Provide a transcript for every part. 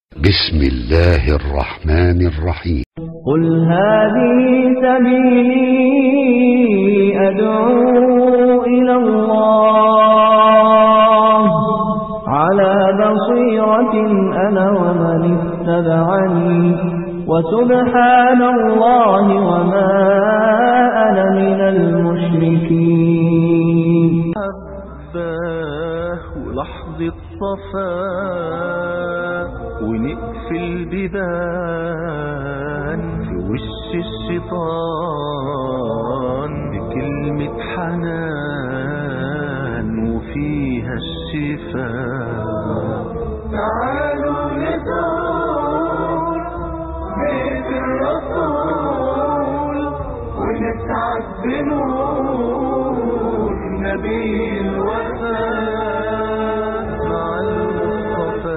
بسم الله الرحمن الرحيم قل هذه سبيلي أدعو إلى الله على بصيرة أنا ومن اتبعني وسبحان الله وما أنا من المشركين حباه ولحظة صفاء ونقفل بيبان في وش الشيطان بكلمة حنان وفيها الشفاء تعالوا نزور بيت الرسول ونسعد بنور نبي الوفاء مع المصطفى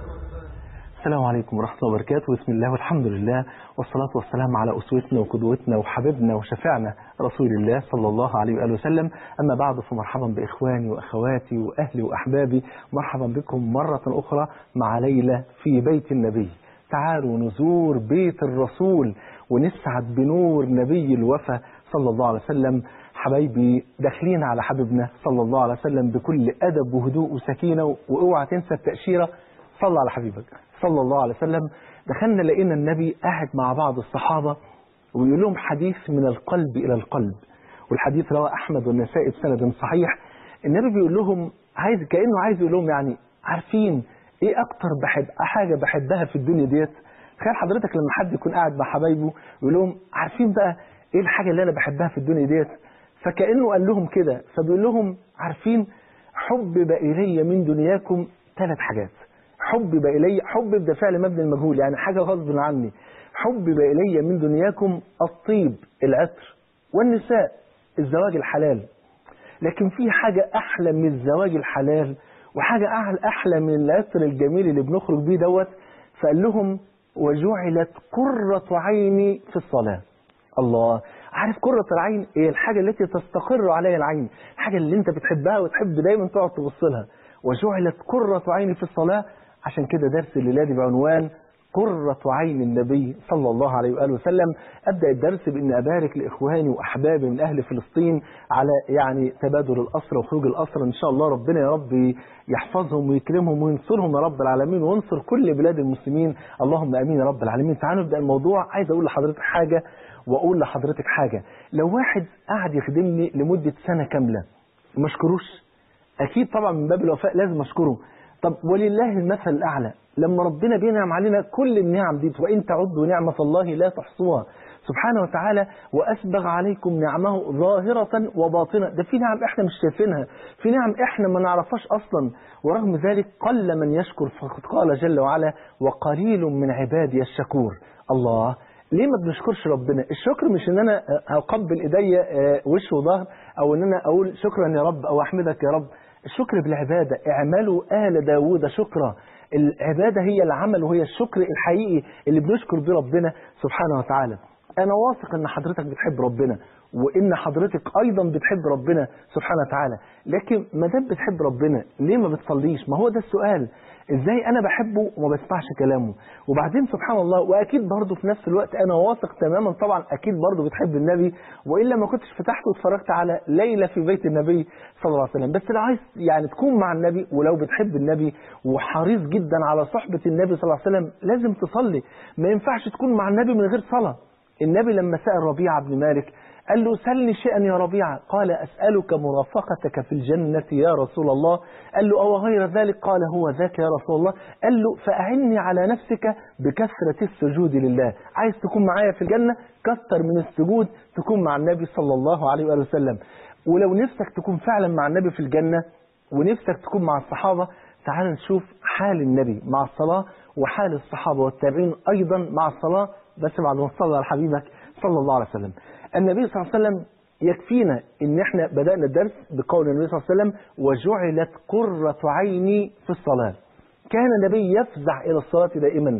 السلام عليكم ورحمة الله وبركاته بسم الله والحمد لله والصلاة والسلام على أسوتنا وقدوتنا وحبيبنا وشفيعنا رسول الله صلى الله عليه وآله وسلم أما بعد فمرحبا بإخواني وأخواتي وأهلي وأحبابي مرحبا بكم مرة أخرى مع ليلة في بيت النبي تعالوا نزور بيت الرسول ونسعد بنور نبي الوفا صلى الله عليه وسلم حبايبي داخلين على حبيبنا صلى الله عليه وسلم بكل أدب وهدوء وسكينة وأوعى تنسى التأشيرة صلى على حبيبك صلى الله عليه وسلم دخلنا لقينا النبي قاعد مع بعض الصحابة ويقول لهم حديث من القلب إلى القلب والحديث رواه أحمد والنسائي بسند صحيح النبي بيقول لهم عايز كأنه عايز يقول لهم يعني عارفين ايه اكتر بحب حاجة بحبها في الدنيا ديت تخيل حضرتك لما حد يكون قاعد مع حبايبه ويقول لهم عارفين بقى ايه الحاجة اللي انا بحبها في الدنيا ديت فكأنه قال لهم كده فبيقول لهم عارفين حبب إلي من دنياكم ثلاث حاجات حبب إلي حبب ده فعل مبني المجهول يعني حاجة غصب عني حبب إلي من دنياكم الطيب العطر والنساء الزواج الحلال لكن في حاجة أحلى من الزواج الحلال وحاجة أعلى أحلى من العطر الجميل اللي بنخرج بيه دوت فقال لهم وجعلت قرة عيني في الصلاة الله عارف قرة العين هي الحاجة التي تستقر عليها العين الحاجة اللي انت بتحبها وتحب دايما تقعد تبص لها وجعلت قرة عيني في الصلاة عشان كده درس الليلة دي بعنوان قرة عين النبي صلى الله عليه وآله وسلم أبدأ الدرس بأن أبارك لإخواني وأحبابي من أهل فلسطين على يعني تبادل الأسرى وخروج الأسرى إن شاء الله ربنا يا رب يحفظهم ويكرمهم وينصرهم يا رب العالمين وينصر كل بلاد المسلمين اللهم أمين يا رب العالمين تعالوا نبدأ الموضوع عايز أقول لحضرتك حاجة وأقول لحضرتك حاجة لو واحد قاعد يخدمني لمدة سنة كاملة ما اشكروش أكيد طبعا من باب الوفاء لازم أشكره طب ولله المثل الأعلى لما ربنا بينعم علينا كل النعم دي وإن تعدوا نعمة الله لا تحصوها سبحانه وتعالى وأسبغ عليكم نعمه ظاهرة وباطنة ده في نعم إحنا مش شايفينها في نعم إحنا ما نعرفهاش أصلا ورغم ذلك قل من يشكر فقد قال جل وعلا وقليل من عبادي الشكور الله ليه ما بنشكرش ربنا الشكر مش ان انا اقبل ايديا وش وظهر او ان انا اقول شكرا يا رب او احمدك يا رب الشكر بالعبادة اعملوا آل داود شكرا العبادة هي العمل وهي الشكر الحقيقي اللي بنشكر بيه ربنا سبحانه وتعالى أنا واثق أن حضرتك بتحب ربنا وإن حضرتك أيضا بتحب ربنا سبحانه وتعالى لكن ما دام بتحب ربنا ليه ما بتصليش ما هو ده السؤال ازاي انا بحبه وما بسمعش كلامه وبعدين سبحان الله واكيد برضه في نفس الوقت انا واثق تماما طبعا اكيد برضه بتحب النبي والا ما كنتش فتحت واتفرجت على ليله في بيت النبي صلى الله عليه وسلم بس لو عايز يعني تكون مع النبي ولو بتحب النبي وحريص جدا على صحبه النبي صلى الله عليه وسلم لازم تصلي ما ينفعش تكون مع النبي من غير صلاه النبي لما سأل ربيعة بن مالك قال له سلني شيئا يا ربيعة قال أسألك مرافقتك في الجنة يا رسول الله قال له أو غير ذلك قال هو ذاك يا رسول الله قال له فأعني على نفسك بكثرة السجود لله عايز تكون معايا في الجنة كثر من السجود تكون مع النبي صلى الله عليه وآله وسلم ولو نفسك تكون فعلا مع النبي في الجنة ونفسك تكون مع الصحابة تعال نشوف حال النبي مع الصلاة وحال الصحابة والتابعين أيضا مع الصلاة بس بعد ما نصلي على حبيبك صلى الله عليه وسلم النبي صلى الله عليه وسلم يكفينا ان احنا بدأنا الدرس بقول النبي صلى الله عليه وسلم وجعلت قرة عيني في الصلاة كان النبي يفزع إلى الصلاة دائما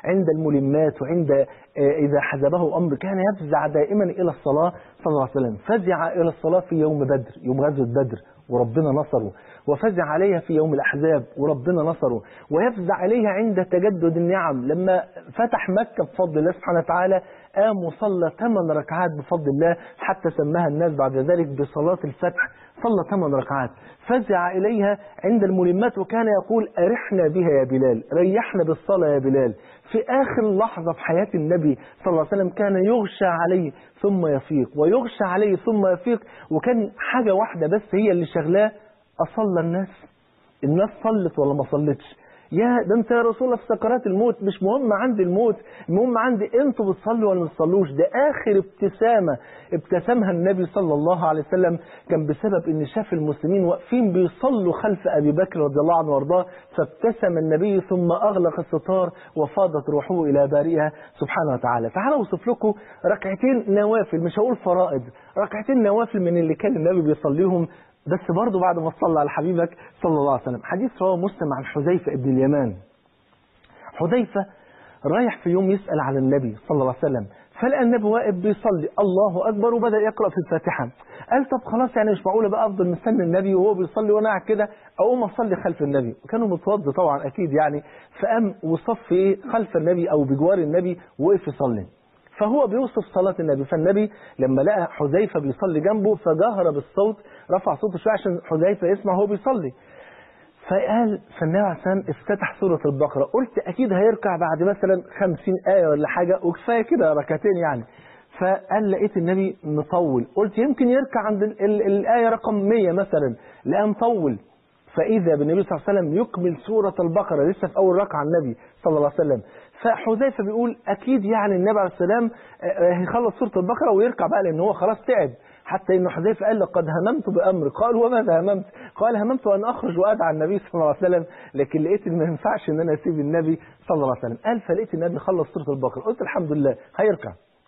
عند الملمات وعند آه، إذا حزبه أمر كان يفزع دائما إلى الصلاة صلى الله عليه وسلم فزع إلى الصلاة في يوم بدر يوم غزوة بدر وربنا نصره وفزع عليها في يوم الأحزاب وربنا نصره ويفزع عليها عند تجدد النعم لما فتح مكة بفضل الله سبحانه وتعالى قام وصلى ثمان ركعات بفضل الله حتى سماها الناس بعد ذلك بصلاة الفتح صلى ثمان ركعات فزع إليها عند الملمات وكان يقول أرحنا بها يا بلال ريحنا بالصلاة يا بلال في آخر لحظة في حياة النبي صلى الله عليه وسلم كان يغشى عليه ثم يفيق ويغشى عليه ثم يفيق وكان حاجة واحدة بس هي اللي شغلاه أصلى الناس الناس صلت ولا ما صلتش يا ده انت يا رسول الله في سكرات الموت مش مهم عندي الموت المهم عندي انتوا بتصلوا ولا ما بتصلوش ده اخر ابتسامه ابتسمها النبي صلى الله عليه وسلم كان بسبب ان شاف المسلمين واقفين بيصلوا خلف ابي بكر رضي الله عنه وارضاه فابتسم النبي ثم اغلق الستار وفاضت روحه الى بارئها سبحانه وتعالى تعالوا اوصف لكم ركعتين نوافل مش هقول فرائض ركعتين نوافل من اللي كان النبي بيصليهم بس برضه بعد ما تصلى على حبيبك صلى الله عليه وسلم حديث رواه مسلم عن حذيفة ابن اليمان حذيفة رايح في يوم يسأل على النبي صلى الله عليه وسلم فلقى النبي واقف بيصلي الله أكبر وبدأ يقرأ في الفاتحة قال طب خلاص يعني مش معقولة بقى أفضل مستني النبي وهو بيصلي وأنا قاعد كده أقوم أصلي خلف النبي وكانوا متوضي طبعا أكيد يعني فقام وصف إيه خلف النبي أو بجوار النبي وقف يصلي فهو بيوصف صلاة النبي فالنبي لما لقى حذيفة بيصلي جنبه فجهر بالصوت رفع صوته شوية عشان حذيفة يسمع وهو بيصلي فقال فالنبي عليه الصلاة والسلام افتتح سورة البقرة قلت أكيد هيركع بعد مثلا خمسين آية ولا حاجة وكفاية كده ركعتين يعني فقال لقيت النبي مطول قلت يمكن يركع عند ال ال الآية رقم 100 مثلا لقى مطول فإذا بالنبي صلى الله عليه وسلم يكمل سورة البقرة لسه في أول ركعة النبي صلى الله عليه وسلم فحذيفة بيقول أكيد يعني النبي عليه السلام هيخلص سورة البقرة ويركع بقى لأن هو خلاص تعب حتى إن حذيفة قال لقد هممت بأمر قال وماذا هممت قال هممت أن أخرج وأدعى النبي صلى الله عليه وسلم لكن لقيت إن ما ينفعش إن أنا أسيب النبي صلى الله عليه وسلم قال فلقيت النبي خلص سورة البقرة قلت الحمد لله هيركع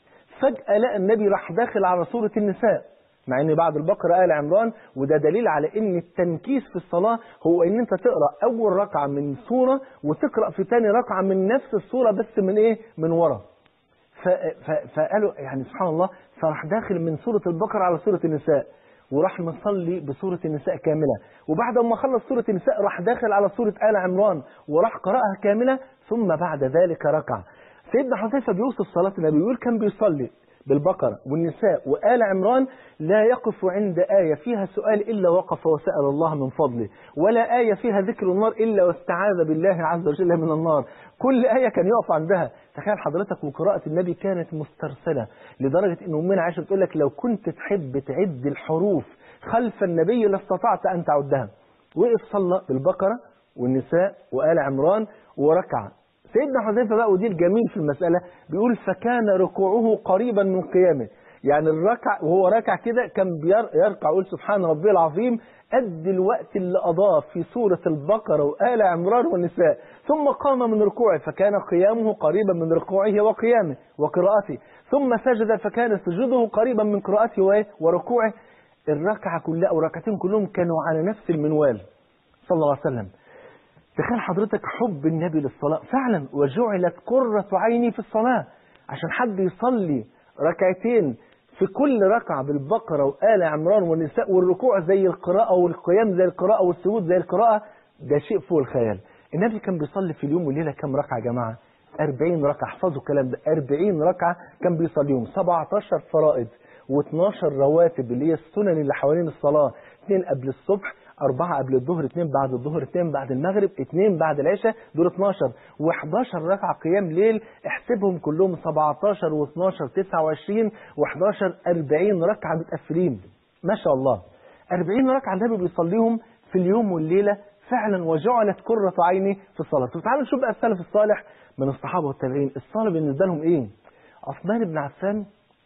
فجأة لقى النبي راح داخل على سورة النساء مع ان بعد البقرة آل عمران وده دليل على ان التنكيس في الصلاة هو ان انت تقرأ اول ركعة من سورة وتقرأ في تاني ركعة من نفس السورة بس من ايه من ورا ف... ف... فقالوا يعني سبحان الله فراح داخل من سورة البقرة على سورة النساء وراح مصلي بسورة النساء كاملة وبعد ما خلص سورة النساء راح داخل على سورة آل عمران وراح قرأها كاملة ثم بعد ذلك ركع سيدنا حذيفة بيوصف صلاة النبي يقول كان بيصلي بالبقرة والنساء وآل عمران لا يقف عند آية فيها سؤال إلا وقف وسأل الله من فضله ولا آية فيها ذكر النار إلا واستعاذ بالله عز وجل من النار كل آية كان يقف عندها تخيل حضرتك وقراءة النبي كانت مسترسلة لدرجة أن أمنا عائشة تقول لك لو كنت تحب تعد الحروف خلف النبي لاستطعت أن تعدها وقف صلى بالبقرة والنساء وآل عمران وركع سيدنا حذيفة بقى ودي الجميل في المسألة بيقول فكان ركوعه قريبا من قيامه يعني الركع وهو راكع كده كان يركع يقول سبحان ربي العظيم قد الوقت اللي أضاف في سورة البقرة وآل عمران والنساء ثم قام من ركوعه فكان قيامه قريبا من ركوعه وقيامه وقراءته ثم سجد فكان سجوده قريبا من قراءته وركوعه الركعة كلها أو ركعتين كلهم كانوا على نفس المنوال صلى الله عليه وسلم تخيل حضرتك حب النبي للصلاة فعلا وجعلت قرة عيني في الصلاة عشان حد يصلي ركعتين في كل ركعة بالبقرة وآل عمران والنساء والركوع زي القراءة والقيام زي القراءة والسجود زي القراءة ده شيء فوق الخيال النبي كان بيصلي في اليوم والليلة كم ركعة يا جماعة 40 ركعة احفظوا الكلام ده 40 ركعة كان بيصليهم 17 فرائض و12 رواتب اللي هي السنن اللي حوالين الصلاة اثنين قبل الصبح أربعة قبل الظهر اثنين بعد الظهر اثنين بعد المغرب اثنين بعد العشاء دول 12 و11 ركعة قيام ليل احسبهم كلهم 17 و12 29 و11 40 ركعة متقفلين ما شاء الله 40 ركعة النبي بيصليهم في اليوم والليلة فعلا وجعلت قرة عيني في الصلاة طب تعالوا نشوف بقى السلف الصالح من الصحابة والتابعين الصلاة بالنسبة لهم ايه عثمان بن عفان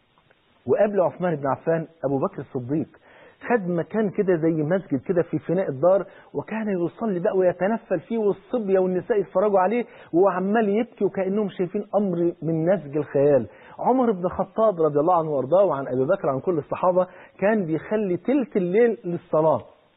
وقبل عثمان بن عفان أبو بكر الصديق خد مكان كده زي مسجد كده في فناء الدار وكان يصلي بقى ويتنفل فيه والصبية والنساء يتفرجوا عليه وهو عمال يبكي وكأنهم شايفين أمر من نسج الخيال عمر بن الخطاب رضي الله عنه وارضاه وعن أبي بكر عن كل الصحابة كان بيخلي تلت الليل للصلاة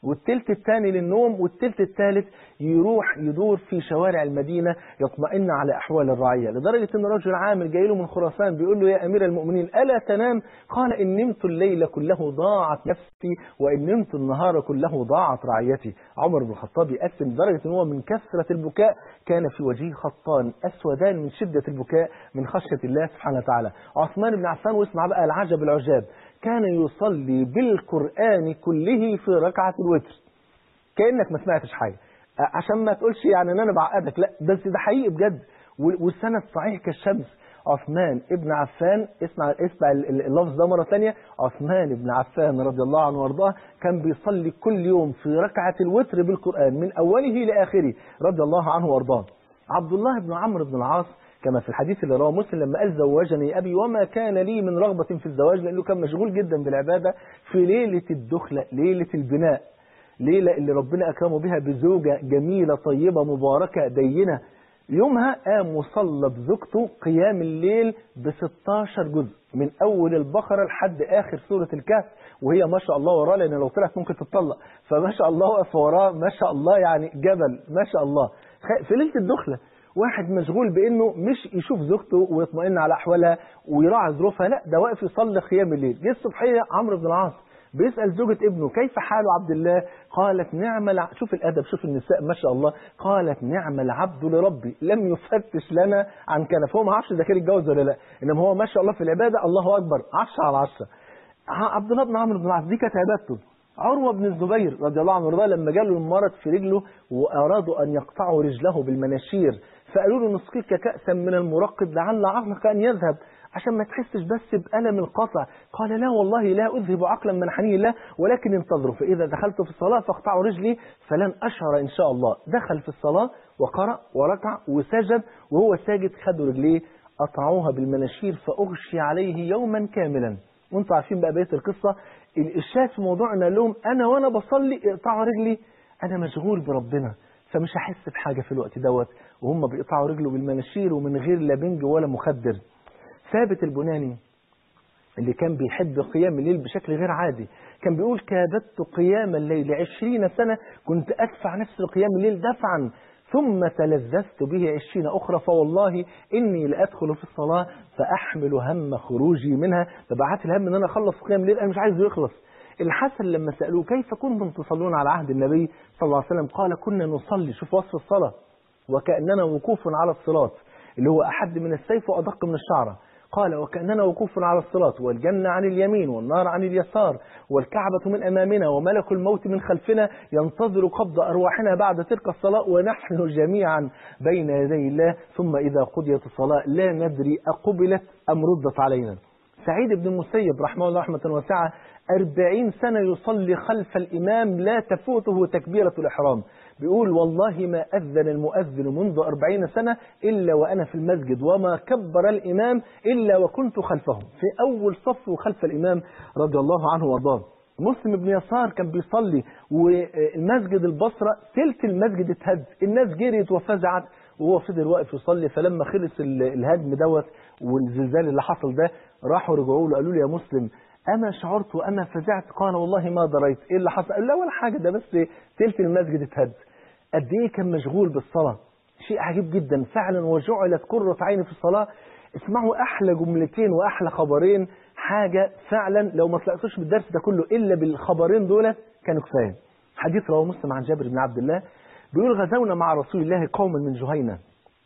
والتلت الثاني للنوم والتلت الثالث يروح يدور في شوارع المدينة يطمئن على أحوال الرعية لدرجة أن رجل عامل جاي له من خراسان بيقول له يا أمير المؤمنين ألا تنام قال إن نمت الليل كله ضاعت نفسي وإن نمت النهار كله ضاعت رعيتي عمر بن الخطاب يقسم لدرجة أن هو من كثرة البكاء كان في وجهه خطان أسودان من شدة البكاء من خشية الله سبحانه وتعالى عثمان بن عفان واسمع بقى العجب العجاب كان يصلي بالقرآن كله في ركعة الوتر كأنك ما سمعتش حاجة عشان ما تقولش يعني ان انا بعقدك لا بس ده حقيقي بجد والسند صحيح كالشمس عثمان ابن عفان اسمع اسمع اللفظ ده مرة ثانية عثمان بن عفان رضي الله عنه وارضاه كان بيصلي كل يوم في ركعة الوتر بالقرآن من أوله لآخره رضي الله عنه وارضاه عبد الله بن عمرو بن العاص كما في الحديث اللي رواه مسلم لما قال زوجني أبي وما كان لي من رغبة في الزواج لأنه كان مشغول جدا بالعبادة في ليلة الدخلة ليلة البناء ليلة اللي ربنا أكرمه بها بزوجة جميلة طيبة مباركة دينة يومها قام وصلى بزوجته قيام الليل ب 16 جزء من أول البقرة لحد آخر سورة الكهف وهي ما شاء الله وراه لأن لو طلعت ممكن تتطلق فما شاء الله واقف وراه ما شاء الله يعني جبل ما شاء الله في ليلة الدخلة واحد مشغول بانه مش يشوف زوجته ويطمئن على احوالها ويراعي ظروفها لا ده واقف يصلي قيام الليل جه الصبحيه عمرو بن العاص بيسال زوجة ابنه كيف حال عبد الله قالت نعم الع... شوف الادب شوف النساء ما شاء الله قالت نعم العبد لربي لم يفتش لنا عن كنف هو ما عرفش اذا كان اتجوز ولا لا انما هو ما شاء الله في العباده الله اكبر 10 على 10 عبد الله بن عمرو بن العاص دي كانت عبادته عروة بن الزبير رضي الله عنه وارضاه لما جاله المرض في رجله وأرادوا أن يقطعوا رجله بالمناشير فقالوا له نسقيك كأسا من المرقد لعل عقلك أن يذهب عشان ما تحسش بس بألم القطع قال لا والله لا أذهب عقلا من حنين الله ولكن انتظروا فإذا دخلت في الصلاة فاقطعوا رجلي فلن أشعر إن شاء الله دخل في الصلاة وقرأ وركع وسجد وهو ساجد خدوا رجليه قطعوها بالمناشير فأغشي عليه يوما كاملا وانتم عارفين بقى بقيه القصه الشاهد في موضوع ان قال لهم انا وانا بصلي اقطعوا رجلي انا مشغول بربنا فمش هحس بحاجه في الوقت دوت وهم بيقطعوا رجله بالمناشير ومن غير لا بنج ولا مخدر ثابت البناني اللي كان بيحب قيام الليل بشكل غير عادي كان بيقول كابدت قيام الليل عشرين سنة كنت أدفع نفس قيام الليل دفعا ثم تلذذت به عشرين أخرى فوالله إني لأدخل في الصلاة فأحمل هم خروجي منها فبعت الهم إن أنا أخلص قيام الليل أنا مش عايز يخلص الحسن لما سألوه كيف كنتم تصلون على عهد النبي صلى الله عليه وسلم قال كنا نصلي شوف وصف الصلاة وكأننا وقوف على الصراط اللي هو أحد من السيف وأدق من الشعرة قال وكأننا وقوف على الصراط والجنة عن اليمين والنار عن اليسار والكعبة من أمامنا وملك الموت من خلفنا ينتظر قبض أرواحنا بعد تلك الصلاة ونحن جميعا بين يدي الله ثم إذا قضيت الصلاة لا ندري أقبلت أم ردت علينا سعيد بن المسيب رحمه الله رحمة واسعة أربعين سنة يصلي خلف الإمام لا تفوته تكبيرة الإحرام بيقول والله ما أذن المؤذن منذ أربعين سنة إلا وأنا في المسجد وما كبر الإمام إلا وكنت خلفه في أول صف وخلف الإمام رضي الله عنه وارضاه مسلم بن يسار كان بيصلي والمسجد البصرة تلت المسجد اتهد الناس جريت وفزعت وهو فضل واقف يصلي فلما خلص الهدم دوت والزلزال اللي حصل ده راحوا رجعوا له قالوا له يا مسلم أما شعرت وأما فزعت قال والله ما دريت إيه اللي حصل قال لا ولا حاجة ده بس تلت المسجد اتهد قد إيه كان مشغول بالصلاة شيء عجيب جدا فعلا وجعلت قرة عيني في الصلاة اسمعوا أحلى جملتين وأحلى خبرين حاجة فعلا لو ما طلعتوش بالدرس ده كله إلا بالخبرين دول كانوا كفاية حديث رواه مسلم عن جابر بن عبد الله بيقول غزونا مع رسول الله قوما من جهينة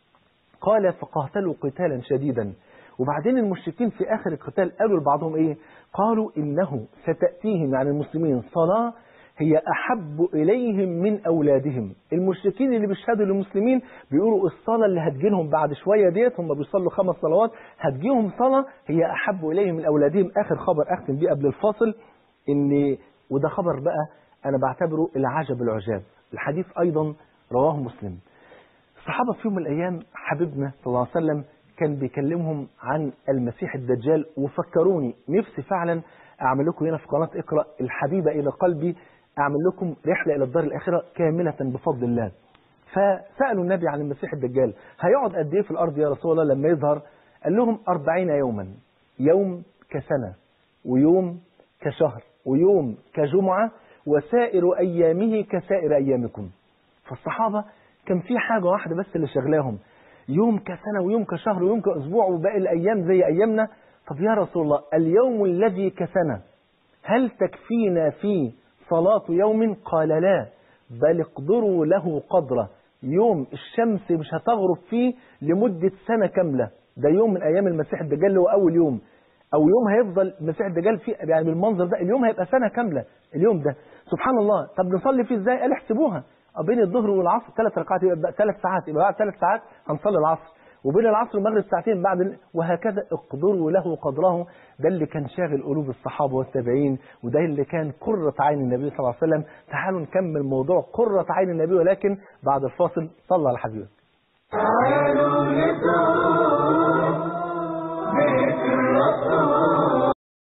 قال فقاتلوا قتالا شديدا وبعدين المشركين في آخر القتال قالوا لبعضهم إيه قالوا إنه ستأتيهم يعني المسلمين صلاة هي أحب إليهم من أولادهم المشركين اللي بيشهدوا للمسلمين بيقولوا الصلاة اللي هتجيلهم بعد شوية ديت هم بيصلوا خمس صلوات هتجيهم صلاة هي أحب إليهم من أولادهم آخر خبر أختم بيه قبل الفاصل إن وده خبر بقى أنا بعتبره العجب العجاب الحديث أيضا رواه مسلم الصحابة في يوم من الأيام حبيبنا صلى الله عليه وسلم كان بيكلمهم عن المسيح الدجال وفكروني نفسي فعلا أعمل لكم هنا في قناة اقرأ الحبيبة إلى قلبي أعمل لكم رحلة إلى الدار الآخرة كاملة بفضل الله فسألوا النبي عن المسيح الدجال هيقعد قد إيه في الأرض يا رسول الله لما يظهر قال لهم أربعين يوما يوم كسنة ويوم كشهر ويوم كجمعة وسائر أيامه كسائر أيامكم فالصحابة كان في حاجة واحدة بس اللي شغلاهم يوم كسنة ويوم كشهر ويوم كأسبوع وباقي الأيام زي أيامنا طب يا رسول الله اليوم الذي كسنة هل تكفينا فيه صلاة يوم قال لا بل اقدروا له قدره يوم الشمس مش هتغرب فيه لمدة سنة كاملة ده يوم من أيام المسيح الدجال اللي هو أول يوم أو يوم هيفضل المسيح الدجال فيه يعني بالمنظر ده اليوم هيبقى سنة كاملة اليوم ده سبحان الله طب نصلي فيه ازاي قال احسبوها بين الظهر والعصر ثلاث ركعات يبقى ثلاث ساعات يبقى بعد ثلاث ساعات هنصلي العصر وبين العصر والمغرب ساعتين بعد ال- وهكذا اقدروا له قدره ده اللي كان شاغل قلوب الصحابه والتابعين وده اللي كان قرة عين النبي صلى الله عليه وسلم تعالوا نكمل موضوع قرة عين النبي ولكن بعد الفاصل صلى على حبيبك تعالوا نزور بيت الرسول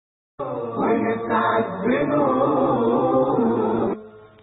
ونسعد بنور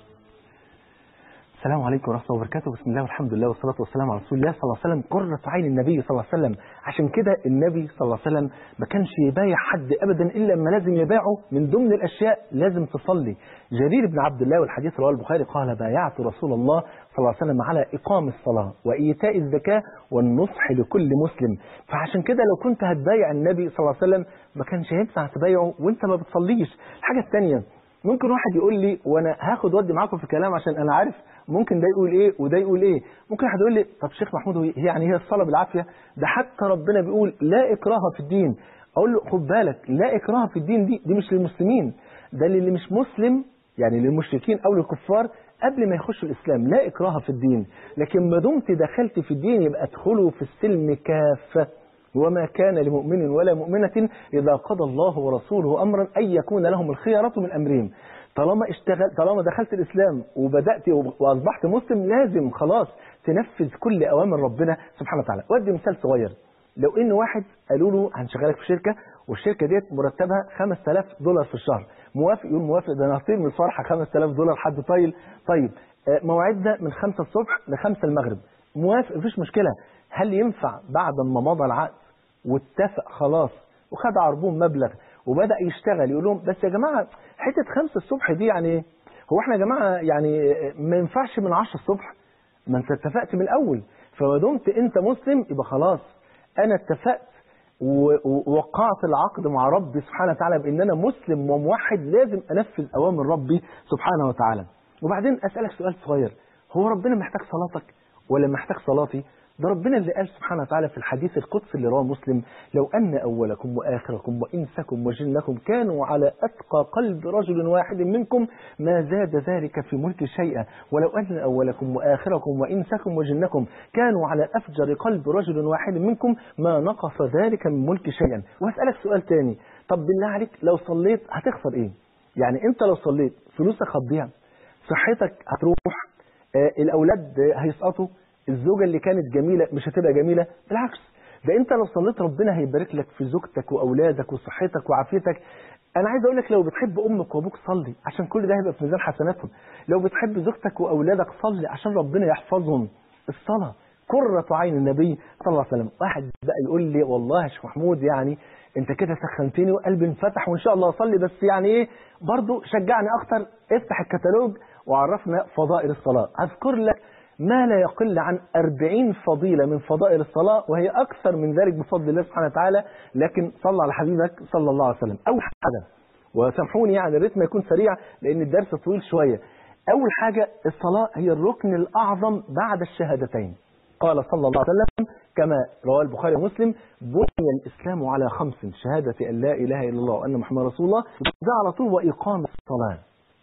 السلام عليكم ورحمة الله وبركاته بسم الله والحمد لله والصلاة والسلام على رسول الله صلى الله عليه وسلم قرة عين النبي صلى الله عليه وسلم عشان كده النبي صلى الله عليه وسلم ما كانش يبايع حد أبدا إلا لما لازم يبايعه من ضمن الأشياء لازم تصلي جرير بن عبد الله والحديث رواه البخاري قال بايعت رسول الله صلى الله عليه وسلم على إقام الصلاة وإيتاء الزكاة والنصح لكل مسلم فعشان كده لو كنت هتبايع النبي صلى الله عليه وسلم ما كانش ينفع تبايعه وانت ما بتصليش الحاجة الثانية ممكن واحد يقول لي وانا هاخد ودي معاكم في الكلام عشان انا عارف ممكن ده يقول ايه وده يقول ايه ممكن واحد يقول لي طب شيخ محمود هو هي يعني هي الصلاه بالعافيه ده حتى ربنا بيقول لا اكراه في الدين اقول له خد بالك لا اكراه في الدين دي دي مش للمسلمين ده للي مش مسلم يعني للمشركين او للكفار قبل ما يخشوا الاسلام لا اكراه في الدين لكن ما دمت دخلت في الدين يبقى ادخلوا في السلم كافه وما كان لمؤمن ولا مؤمنة إذا قضى الله ورسوله أمرا أن يكون لهم الخيارة من أمرهم طالما اشتغل طالما دخلت الإسلام وبدأت وأصبحت مسلم لازم خلاص تنفذ كل أوامر ربنا سبحانه وتعالى وأدي مثال صغير لو إن واحد قالوا له هنشغلك في شركة والشركة ديت مرتبها 5000 دولار في الشهر موافق يقول موافق ده أنا هطير من الفرحة 5000 دولار حد طايل طيب آه، موعدنا من 5 الصبح ل 5 المغرب موافق مفيش مشكلة هل ينفع بعد ما مضى العقد واتفق خلاص وخد عربون مبلغ وبدأ يشتغل يقول لهم بس يا جماعة حتة خمسة الصبح دي يعني إيه؟ هو احنا يا جماعة يعني ما ينفعش من عشرة الصبح ما انت اتفقت من الأول فما دمت انت مسلم يبقى خلاص انا اتفقت و- و- ووقعت العقد مع ربي سبحانه وتعالى بان انا مسلم وموحد لازم انفذ اوامر ربي سبحانه وتعالى وبعدين اسالك سؤال صغير هو ربنا محتاج صلاتك ولا محتاج صلاتي ده ربنا اللي قال سبحانه وتعالى في الحديث القدسي اللي رواه مسلم لو أن أولكم وآخركم وإنسكم وجنكم كانوا على أتقى قلب رجل واحد منكم ما زاد ذلك في ملك شيئا ولو أن أولكم وآخركم وإنسكم وجنكم كانوا على أفجر قلب رجل واحد منكم ما نقص ذلك من ملك شيئا وهسألك سؤال تاني طب بالله عليك لو صليت هتخسر إيه يعني أنت لو صليت فلوسك هتضيع صحتك هتروح آه، الأولاد آه، هيسقطوا الزوجة اللي كانت جميلة مش هتبقى جميلة بالعكس ده انت لو صليت ربنا هيبارك لك في زوجتك واولادك وصحتك وعافيتك انا عايز اقول لك لو بتحب امك وابوك صلي عشان كل ده هيبقى في ميزان حسناتهم لو بتحب زوجتك واولادك صلي عشان ربنا يحفظهم الصلاه قرة عين النبي صلى الله عليه وسلم واحد بقى يقول لي والله يا شيخ محمود يعني انت كده سخنتني وقلبي انفتح وان شاء الله اصلي بس يعني ايه برضو شجعني اكتر افتح الكتالوج وعرفنا فضائل الصلاه اذكر لك ما لا يقل عن أربعين فضيلة من فضائل الصلاة وهي أكثر من ذلك بفضل الله سبحانه وتعالى لكن صلى على حبيبك صلى الله عليه وسلم أول حاجة وسامحوني يعني الريتم يكون سريع لأن الدرس طويل شوية أول حاجة الصلاة هي الركن الأعظم بعد الشهادتين قال صلى الله عليه وسلم كما رواه البخاري ومسلم بني الإسلام على خمس شهادة أن لا إله إلا الله وأن محمد رسول الله ده على طول وإقام الصلاة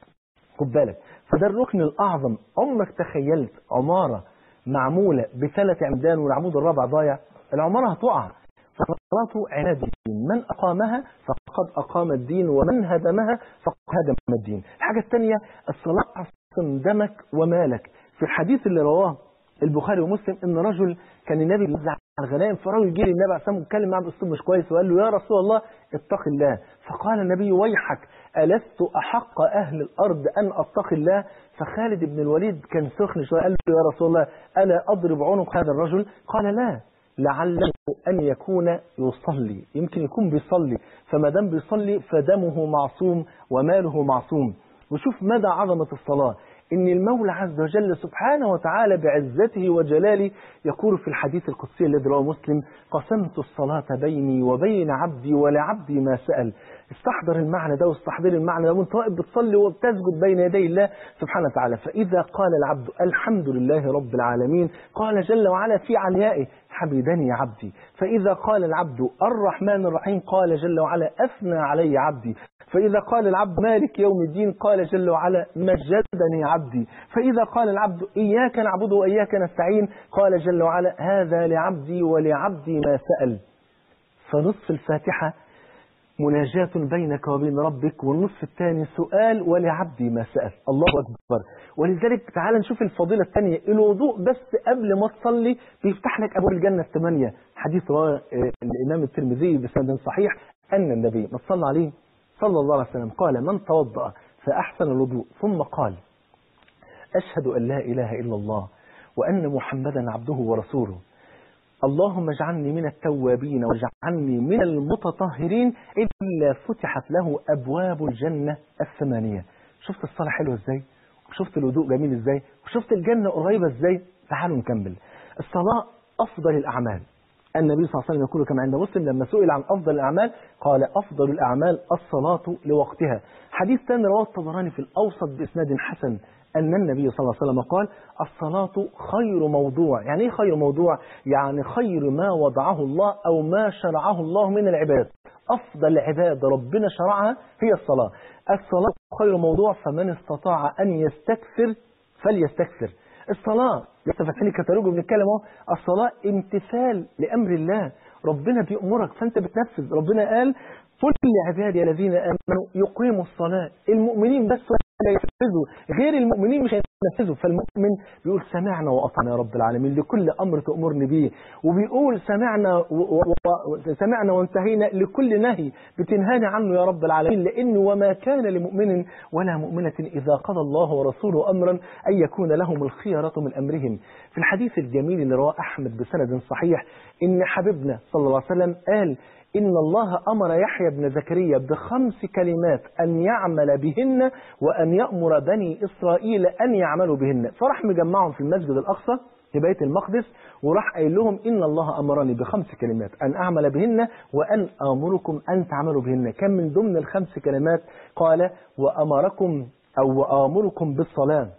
خد بالك فده الركن الأعظم عمرك تخيلت عمارة معمولة بثلاث عمدان والعمود الرابع ضايع العمارة هتقع فصلاته عناد الدين من أقامها فقد أقام الدين ومن هدمها فقد هدم الدين الحاجة الثانية الصلاة عصم دمك ومالك في الحديث اللي رواه البخاري ومسلم ان رجل كان النبي بيوزع على الغنائم فرجل جه للنبي عليه الصلاه والسلام واتكلم معاه باسلوب مش كويس وقال له يا رسول الله اتق الله فقال النبي ويحك ألست أحق أهل الأرض أن أتقي الله فخالد بن الوليد كان سخن شوية قال له يا رسول الله ألا أضرب عنق هذا الرجل قال لا لعله أن يكون يصلي يمكن يكون بيصلي فما دام بيصلي فدمه معصوم وماله معصوم وشوف مدى عظمة الصلاة إن المولى عز وجل سبحانه وتعالى بعزته وجلاله يقول في الحديث القدسي الذي رواه مسلم قسمت الصلاة بيني وبين عبدي ولعبدي ما سأل استحضر المعنى ده واستحضر المعنى ده وانت واقف بتصلي وبتسجد بين يدي الله سبحانه وتعالى فإذا قال العبد الحمد لله رب العالمين قال جل وعلا في عليائه حمدني عبدي فإذا قال العبد الرحمن الرحيم قال جل وعلا أثنى علي عبدي فإذا قال العبد مالك يوم الدين قال جل وعلا مجدني عبدي فإذا قال العبد إياك نعبد وإياك نستعين قال جل وعلا هذا لعبدي ولعبدي ما سأل فنصف الفاتحة مناجاة بينك وبين ربك والنصف الثاني سؤال ولعبدي ما سأل الله أكبر ولذلك تعال نشوف الفضيلة الثانية الوضوء بس قبل ما تصلي بيفتح لك أبواب الجنة الثمانية حديث رواه الإمام الترمذي بسند صحيح أن النبي ما صلى عليه صلى الله عليه وسلم قال من توضأ فأحسن الوضوء ثم قال أشهد أن لا إله إلا الله وأن محمدا عبده ورسوله اللهم اجعلني من التوابين واجعلني من المتطهرين إلا فتحت له أبواب الجنة الثمانية شفت الصلاة حلوة إزاي وشفت الوضوء جميل إزاي وشفت الجنة قريبة إزاي تعالوا نكمل الصلاة أفضل الأعمال النبي صلى الله عليه وسلم يقول كما عند مسلم لما سئل عن أفضل الأعمال قال أفضل الأعمال الصلاة لوقتها حديث ثاني رواه الطبراني في الأوسط بإسناد حسن أن النبي صلى الله عليه وسلم قال الصلاة خير موضوع يعني إيه خير موضوع يعني خير ما وضعه الله أو ما شرعه الله من العباد أفضل عبادة ربنا شرعها هي الصلاة الصلاة خير موضوع فمن استطاع أن يستكثر فليستكثر الصلاة لسه فاتحين الكتالوج وبنتكلم اهو الصلاة امتثال لأمر الله ربنا بيأمرك فأنت بتنفذ ربنا قال قل لعبادي الذين آمنوا يقيموا الصلاة المؤمنين بس لا ينفذوا غير المؤمنين مش هينفذوا فالمؤمن بيقول سمعنا وأطعنا يا رب العالمين لكل أمر تأمرني به وبيقول سمعنا و... و... و... سمعنا وانتهينا لكل نهي بتنهاني عنه يا رب العالمين لأن وما كان لمؤمن ولا مؤمنة إذا قضى الله ورسوله أمرا أن يكون لهم الخيرة من أمرهم في الحديث الجميل اللي رواه أحمد بسند صحيح إن حبيبنا صلى الله عليه وسلم قال إن الله أمر يحيى بن زكريا بخمس كلمات أن يعمل بهن وأن يأمر بني إسرائيل أن يعملوا بهن فراح مجمعهم في المسجد الأقصى في بيت المقدس وراح قايل لهم إن الله أمرني بخمس كلمات أن أعمل بهن وأن آمركم أن تعملوا بهن كان من ضمن الخمس كلمات قال وأمركم أو وآمركم بالصلاة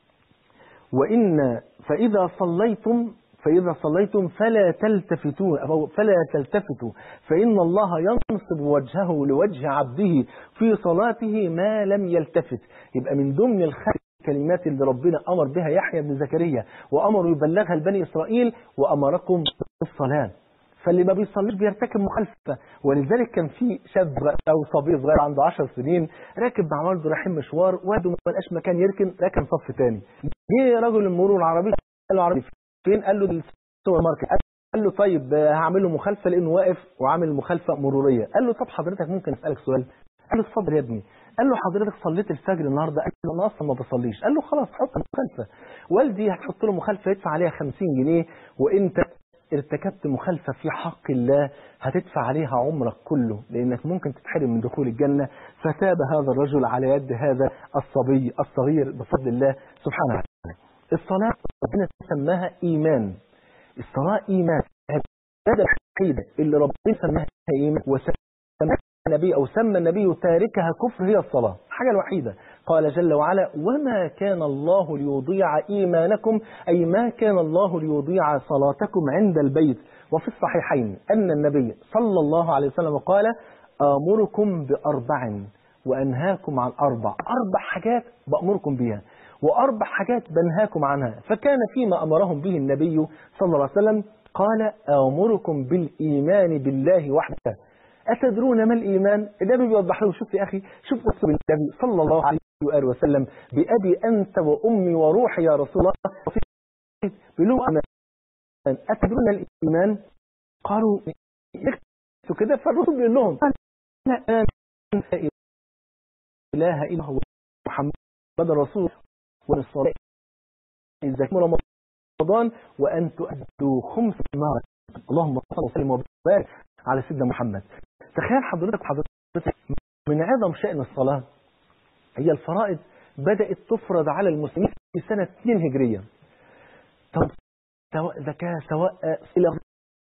وإن فإذا صليتم فإذا صليتم فلا تلتفتوا أو فلا تلتفتوا فإن الله ينصب وجهه لوجه عبده في صلاته ما لم يلتفت يبقى من ضمن الخمس الكلمات اللي ربنا أمر بها يحيى بن زكريا وأمر يبلغها لبني إسرائيل وأمركم بالصلاة فاللي ما بيصليش بيرتكب مخالفة ولذلك كان في شاب أو صبي صغير عنده 10 سنين راكب مع والده رايحين مشوار والده ما لقاش مكان يركن ركن صف تاني جه رجل المرور العربي قال له عربي فين قال له السوبر ماركت قال له طيب هعمل له مخالفة لأنه واقف وعامل مخالفة مرورية قال له طب حضرتك ممكن أسألك سؤال قال له اتفضل يا ابني قال له حضرتك صليت الفجر النهارده قال له انا اصلا ما بصليش قال له خلاص حط مخالفه والدي هتحط له مخالفه يدفع عليها 50 جنيه وانت ارتكبت مخالفة في حق الله هتدفع عليها عمرك كله لأنك ممكن تتحرم من دخول الجنة فتاب هذا الرجل على يد هذا الصبي الصغير بفضل الله سبحانه وتعالى الصلاة ربنا سماها إيمان الصلاة إيمان هذا الحقيدة اللي ربنا سماها إيمان وسمى النبي أو سمى النبي تاركها كفر هي الصلاة حاجة الوحيدة قال جل وعلا وما كان الله ليضيع إيمانكم أي ما كان الله ليضيع صلاتكم عند البيت وفي الصحيحين أن النبي صلى الله عليه وسلم قال آمركم بأربع وأنهاكم عن أربع أربع حاجات بأمركم بها وأربع حاجات بنهاكم عنها فكان فيما أمرهم به النبي صلى الله عليه وسلم قال آمركم بالإيمان بالله وحده أتدرون ما الإيمان النبي بيوضح له شوف يا أخي شوف أسلوب النبي صلى الله عليه وآله وسلم بأبي أنت وأمي وروحي يا رسول الله بيقول لهم أتدرون الإيمان قالوا يكتوا كده فالرسول بيقول لهم لا إله إلا هو محمد رسول والصلاة الزكاة رمضان وأن تؤدوا خمس النار اللهم صل وسلم وبارك على سيدنا محمد تخيل حضرتك حضرتك من عظم شأن الصلاة هي الفرائض بدأت تفرض على المسلمين في سنة 2 هجرية طب سواء زكاة سواء إلى